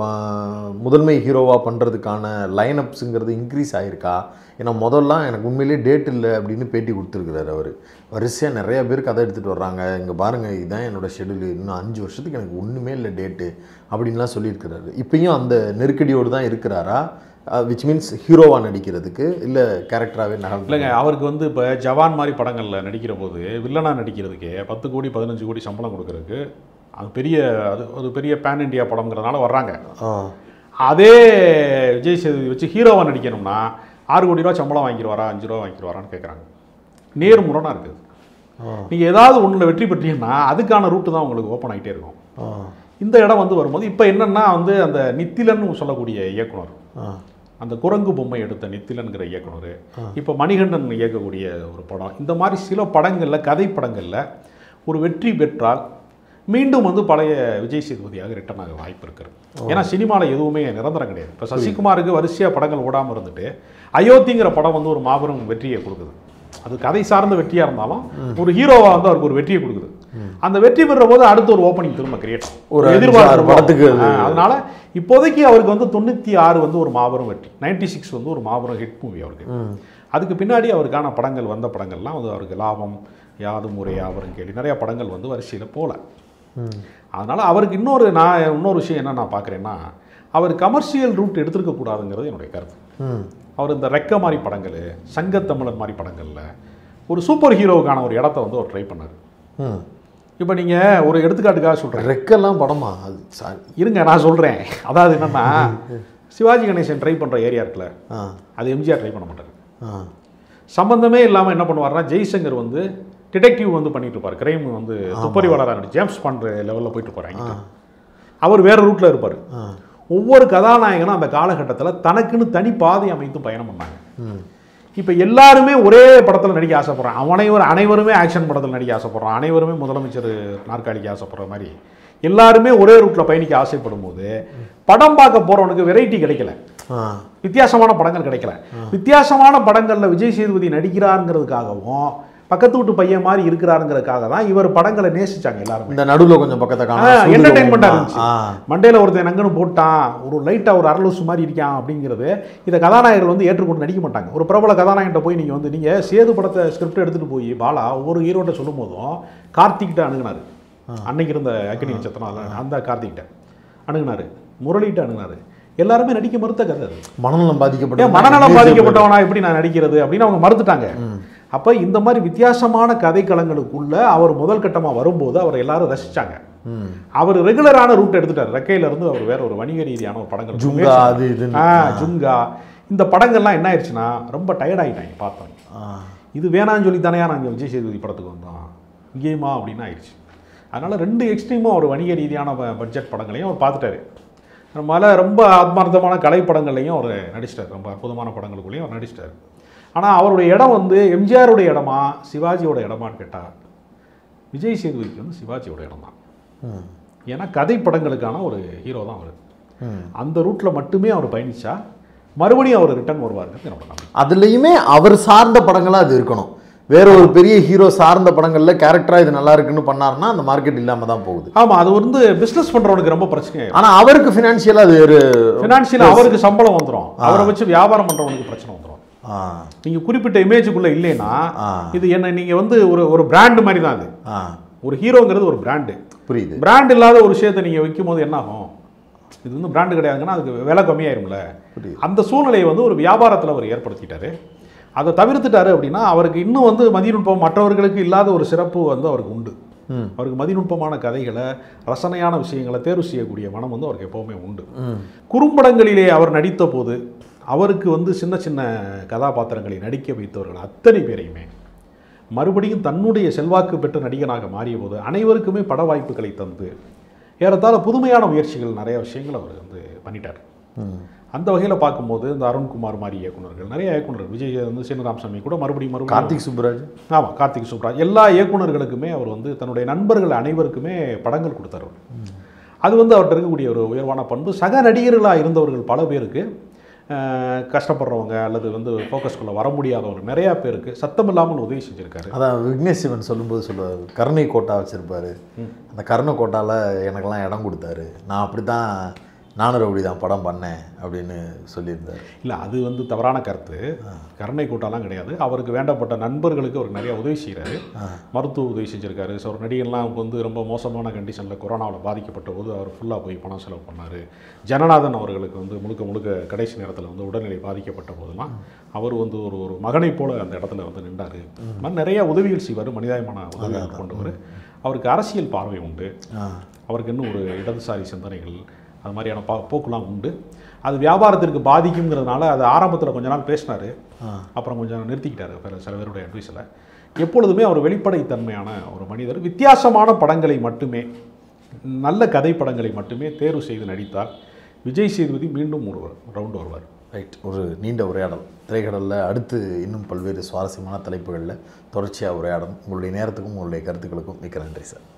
ப- முதன்மை ஹீரோவாக பண்ணுறதுக்கான லைனப்ஸுங்கிறது இன்க்ரீஸ் ஆயிருக்கா ஏன்னா முதல்லாம் எனக்கு உண்மையிலேயே டேட் இல்லை அப்படின்னு பேட்டி கொடுத்துருக்குறாரு அவர் வரிசையாக நிறைய பேர் கதை எடுத்துகிட்டு வர்றாங்க இங்கே பாருங்கள் இதுதான் என்னோட ஷெடியூல் இன்னும் அஞ்சு வருஷத்துக்கு எனக்கு ஒன்றுமே இல்லை டேட்டு அப்படின்லாம் சொல்லியிருக்கிறாரு இப்பயும் அந்த நெருக்கடியோடு தான் இருக்கிறாரா விச் மீன்ஸ் ஹீரோவாக நடிக்கிறதுக்கு இல்லை கேரக்டராகவே நகர்ந்து இல்லைங்க அவருக்கு வந்து இப்போ ஜவான் மாதிரி படங்களில் நடிக்கிற போது வில்லனாக நடிக்கிறதுக்கே பத்து கோடி பதினஞ்சு கோடி சம்பளம் கொடுக்கறதுக்கு அது பெரிய அது ஒரு பெரிய பேன் இண்டியா படம்ங்கிறதுனால வர்றாங்க ஆ அதே விஜய் சேதுபதி வச்சு ஹீரோவாக நடிக்கணும்னா ஆறு கோடி ரூபா சம்பளம் வாங்கிடுவாரா அஞ்சு ரூபா வாங்கிடுவாரான்னு கேட்குறாங்க நேர்முரணாக இருக்குது ஆ நீங்கள் ஏதாவது ஒன்றில் வெற்றி பெற்றீங்கன்னா அதுக்கான ரூட்டு தான் உங்களுக்கு ஓப்பன் ஆகிட்டே இருக்கும் ஆ இந்த இடம் வந்து வரும்போது இப்போ என்னன்னா வந்து அந்த நித்திலன்னு சொல்லக்கூடிய இயக்குனர் ஆ அந்த குரங்கு பொம்மை எடுத்த நித்திலன்கிற இயக்குனர் இப்போ மணிகண்டன் இயக்கக்கூடிய ஒரு படம் இந்த மாதிரி சில படங்களில் கதை படங்களில் ஒரு வெற்றி பெற்றால் மீண்டும் வந்து பழைய விஜய் சேதுபதியாக ரிட்டர்ன் ஆக வாய்ப்பு இருக்கிறது ஏன்னா சினிமாவில் எதுவுமே நிரந்தரம் கிடையாது இப்போ சசிகுமாருக்கு வரிசையாக படங்கள் ஓடாமல் இருந்துட்டு அயோத்திங்கிற படம் வந்து ஒரு மாபெரும் வெற்றியை கொடுக்குது அது கதை சார்ந்த வெற்றியாக இருந்தாலும் ஒரு ஹீரோவாக வந்து அவருக்கு ஒரு வெற்றியை கொடுக்குது அந்த வெற்றி பெறுற போது அடுத்து ஒரு ஓப்பனிங் திரும்ப கிரியேட் ஒரு அஞ்சு, ஆறு படத்துக்கு அது- அதனால இப்போதைக்கு அவருக்கு வந்து தொண்ணூற்றி ஆறு வந்து ஒரு மாபெரும் வெற்றி நைன்டி சிக்ஸ் வந்து ஒரு மாபெரும் ஹிட் மூவி அவருக்கு அதுக்கு பின்னாடி அவருக்கான படங்கள் வந்த படங்கள்லாம் வந்து அவருக்கு லாபம் யாதும் முறை யாவரும் கேள்வி நிறைய படங்கள் வந்து வரிசையில் போல அதனால அவருக்கு இன்னொரு நான் இன்னொரு விஷயம் என்ன நான் பார்க்குறேன்னா அவர் கமர்ஷியல் ரூட் எடுத்திருக்க கூடாதுங்கிறது என்னுடைய கருத்து ம் அவர் இந்த ரெக்க மாதிரி படங்கள் சங்கத்தமிழன் மாதிரி படங்களில் ஒரு சூப்பர் ஹீரோவுக்கான ஒரு இடத்த வந்து அவர் ட்ரை பண்ணார் ம் இப்போ நீங்கள் ஒரு எடுத்துக்காட்டுக்காக சொல்கிறேன் ரெக்கெல்லாம் படமா அது சாரி இருங்க நான் சொல்கிறேன் அதாவது என்னன்னா சிவாஜி கணேசன் ட்ரை பண்ணுற ஏரியா இருக்குல்ல ஆ அது எம்ஜிஆர் ட்ரை பண்ண மாட்டார் ஆ சம்பந்தமே இல்லாமல் என்ன பண்ணுவார்னா ஜெய்சங்கர் வந்து டிடெக்டிவ் வந்து பண்ணிட்டு இருப்பார் கிரைம் வந்து துப்பறிவாளராக ஜேம்ஸ் பண்ணுற லெவலில் போயிட்டு இருப்பார் அவர் வேற ரூட்டில் இருப்பார் ஆ ஒவ்வொரு கதாநாயகனும் அந்த காலகட்டத்தில் தனக்குன்னு தனி பாதை அமைத்து பயணம் பண்ணாங்க ம் இப்போ எல்லாருமே ஒரே படத்தில் நடிக்க ஆசைப்படுறான் அனைவரும் அனைவருமே ஆக்ஷன் படத்தில் நடிக்க ஆசைப்படுறான் அனைவருமே முதலமைச்சர் நாற்காலிக்கு ஆசைப்படுற மாதிரி எல்லாருமே ஒரே ரூட்டில் பயணிக்க ஆசைப்படும் போது படம் பார்க்க போகிறவனுக்கு வெரைட்டி கிடைக்கல ஆ வித்தியாசமான படங்கள் கிடைக்கல வித்தியாசமான படங்களில் விஜய் சேதுபதி நடிக்கிறாருங்கிறதுக்காகவும் பக்கத்து வீட்டு பையன் மாதிரி இருக்கிறாருங்கிறதுக்காக தான் இவர் படங்களை நேசிச்சாங்க எல்லாருமே இந்த நடுவுல கொஞ்சம் பக்கத்தை காணும் என்டர்டைன்மெண்ட்டாக இருந்துச்சு ஆ மண்டையில் ஒருத்தன் நங்கன்னு போட்டான் ஒரு லைட்டாக ஒரு அரலூசு மாதிரி இருக்கான் அப்படிங்கிறது இதை கதாநாயகர்கள் வந்து ஏற்றுக்கொண்டு நடிக்க மாட்டாங்க ஒரு பிரபல கதாநாயகன்ட்ட போய் நீங்கள் வந்து நீங்கள் சேது படத்தை ஸ்கிரிப்ட் எடுத்துகிட்டு போய் பாலா ஒவ்வொரு ஹீரோட்ட சொல்லும் போதும் கார்த்திக்கிட்ட அணுகுனாரு அன்னைக்கு இருந்த அக்னி நட்சத்திரம் அதெல்லாம் அந்த கார்த்திக்கிட்ட அணுகுனாரு முரளிகிட்ட அணுகுனாரு எல்லாருமே நடிக்க மறுத்த கதை அது மனநலம் பாதிக்கப்பட்ட ஏன் மனநலம் பாதிக்கப்பட்டவனா எப்படி நான் நடிக்கிறது அப்படின்னு அவங்க மறுத்துட்டாங்க அப்போ இந்த மாதிரி வித்தியாசமான கதைக்களங்களுக்குள்ள அவர் முதல் கட்டமாக வரும்போது அவர் எல்லாரும் ரசிச்சாங்க ம் அவர் ரெகுலரான ரூட் எடுத்துட்டார் ரெக்கையில இருந்து அவர் வேற ஒரு வணிக ரீதியான ஒரு படங்கள் ஜுங்கா அது இதுன்னு ஆ ஜுங்கா இந்த படங்கள்லாம் என்ன ஆயிடுச்சுன்னா ரொம்ப டயர்ட் ஆகிட்டாங்க பார்த்தோம் ஆ இது வேணாம்னு சொல்லி தானே நாங்கள் விஜய் சேதுபதி படத்துக்கு வந்தோம் இங்கேயுமா அப்படின்னு ஆயிடுச்சு அதனால ரெண்டு எக்ஸ்ட்ரீமும் அவர் வணிக ரீதியான பட்ஜெட் படங்களையும் அவர் பார்த்துட்டாரு நம்மளால ரொம்ப ஆத்மார்த்தமான கலை படங்கள்லையும் அவர் நடிச்சிட்டார் ரொம்ப அற்புதமான படங்களுக்குள்ளேயும் அவர் நடிச்சிட்டார் ஆனால் அவருடைய இடம் வந்து எம்ஜிஆருடைய இடமா சிவாஜியோட இடமான்னு கேட்டால் விஜய் சேதுபதிக்கு வந்து சிவாஜியோட இடம் தான் ம் ஏன்னா கதை படங்களுக்கான ஒரு ஹீரோ தான் அவர் ம் அந்த ரூட்டில் மட்டுமே அவர் பயணிச்சா மறுபடியும் அவர் ரிட்டர்ன் வருவாருங்கிறது என்னோட நம்பிக்கை அதுலேயுமே அவர் சார்ந்த படங்களா அது இருக்கணும் வேற ஒரு பெரிய ஹீரோ சார்ந்த படங்கள்ல கேரக்டரா இது நல்லா இருக்குன்னு பண்ணாருன்னா அந்த மார்க்கெட் இல்லாம தான் போகுது ஆமாம் அது வந்து பிஸ்னஸ் பண்ணுறவனுக்கு ரொம்ப பிரச்சனையாயிரும் ஆனா அவருக்கு ஃபினான்ஷியலா அது ஒரு ஃபினான்ஷியல் அவருக்கு சம்பளம் வந்துடும் அவரை வச்சு வியாபாரம் பண்ணுறவனுக்கு பிரச்சனை வந்துடும் ஆ நீங்கள் குறிப்பிட்ட இமேஜுக்குள்ளே இல்லைன்னா ஆ. இது என்ன நீங்கள் வந்து ஒரு ஒரு பிராண்ட் மாதிரி தான் அது ஆ ஒரு ஹீரோங்கிறது ஒரு பிராண்டு புரியுது பிராண்ட் இல்லாத ஒரு விஷயத்தை நீங்கள் வைக்கும் போது என்ன ஆகும் இது வந்து பிராண்டு கிடையாதுங்கன்னா அதுக்கு விலை கம்மியாயிரும்ல புரியுது. அந்த சூழ்நிலையை வந்து ஒரு வியாபாரத்தில் அவர் ஏற்படுத்திட்டாரு அதை தவிர்த்துட்டாரு அப்படின்னா அவருக்கு இன்னும் வந்து மதிநுட்பம் மற்றவர்களுக்கு இல்லாத ஒரு சிறப்பு வந்து அவருக்கு உண்டு ம் அவருக்கு மதிநுட்பமான கதைகளை ரசனையான விஷயங்களை தேர்வு செய்யக்கூடிய மனம் வந்து அவருக்கு எப்போவுமே உண்டு ம் குறும்படங்களிலே அவர் நடித்த போது அவருக்கு வந்து சின்ன சின்ன கதாபாத்திரங்களை நடிக்க வைத்தவர்கள் அத்தனை பேரையுமே மறுபடியும் தன்னுடைய செல்வாக்கு பெற்ற நடிகனாக மாறிய போது அனைவருக்குமே பட வாய்ப்புகளை தந்து ஏறத்தாழ புதுமையான முயற்சிகள் நிறைய விஷயங்கள் அவர் வந்து பண்ணிட்டார் ம் அந்த வகையில் பார்க்கும்போது இந்த அருண்குமார் மாதிரி இயக்குனர்கள் நிறைய இயக்குனர்கள் விஜய் வந்து சீனராமசாமி கூட மறுபடியும் மறுபடியும் கார்த்திக் சுப்புராஜ் ஆமாம் கார்த்திக் சுப்ராஜ் எல்லா இயக்குனர்களுக்குமே அவர் வந்து தன்னுடைய நண்பர்கள் அனைவருக்குமே படங்கள் கொடுத்தார் அவர் அது வந்து அவர்கிட்ட இருக்கக்கூடிய ஒரு உயர்வான பண்பு சக நடிகர்களாக இருந்தவர்கள் பல பேருக்கு அஹ், கஷ்டப்படுறவங்க அல்லது வந்து ஃபோக்கஸ்குள்ளே வர முடியாதவங்க நிறையா பேருக்கு சத்தம் இல்லாமல் உதவி செஞ்சுருக்காரு அதான் விக்னேஷ் சிவன் சொல்லும்போது சொல்லுவார் கருணை கோட்டா வச்சிருப்பாரு அந்த கருணை கோட்டால எனக்கெல்லாம் இடம் கொடுத்தாரு நான் அப்படி தான் நானும் ரவுடி தான் படம் பண்ணேன் அப்படின்னு சொல்லியிருந்தார் இல்லை அது வந்து தவறான கருத்து கருணை கூட்டம்லாம் கிடையாது அவருக்கு வேண்டப்பட்ட நண்பர்களுக்கு அவர் நிறைய உதவி செய்கிறாரு மருத்துவ உதவி செஞ்சுருக்காரு ஸோ ஒரு நடிகர்லாம் வந்து ரொம்ப மோசமான கண்டிஷனில் கொரோனாவில் பாதிக்கப்பட்ட போது அவர் ஃபுல்லாக போய் பணம் செலவு பண்ணார் ஜனநாதன் அவர்களுக்கு வந்து முழுக்க முழுக்க கடைசி நேரத்தில் வந்து உடல்நிலை பாதிக்கப்பட்ட போதெல்லாம் அவர் வந்து ஒரு ஒரு மகனைப் போல அந்த இடத்துல வந்து நின்றார் இந்த மாதிரி நிறைய உதவிகள் செய்வார் மனிதாயமான உதவிகள் கொண்டவர் அவருக்கு அரசியல் பார்வை உண்டு ஆ அவருக்கு இன்னும் ஒரு இடதுசாரி சிந்தனைகள் அது மாதிரியான பா போக்குலாம் உண்டு அது வியாபாரத்திற்கு பாதிக்குங்கிறதுனால அது ஆரம்பத்தில் கொஞ்ச நாள் பேசினார் ஆ. அப்புறம் கொஞ்சம் நிறுத்திக்கிட்டாரு பிற சில பேருடைய அட்வைஸில் எப்பொழுதுமே அவர் வெளிப்படைத்தன்மையான ஒரு மனிதர் வித்தியாசமான படங்களை மட்டுமே நல்ல கதை படங்களை மட்டுமே தேர்வு செய்து நடித்தால் விஜய் சேதுபதி மீண்டும் ஒரு ரவுண்டு வருவார் ரைட் ஒரு நீண்ட உரையாடல் திரைக்கடலில் அடுத்து இன்னும் பல்வேறு சுவாரஸ்யமான தலைப்புகளில் தொடர்ச்சியாக உரையாடணும் உங்களுடைய நேரத்துக்கும் உங்களுடைய கருத்துக்களுக்கும் மிக்க நன்றி சார்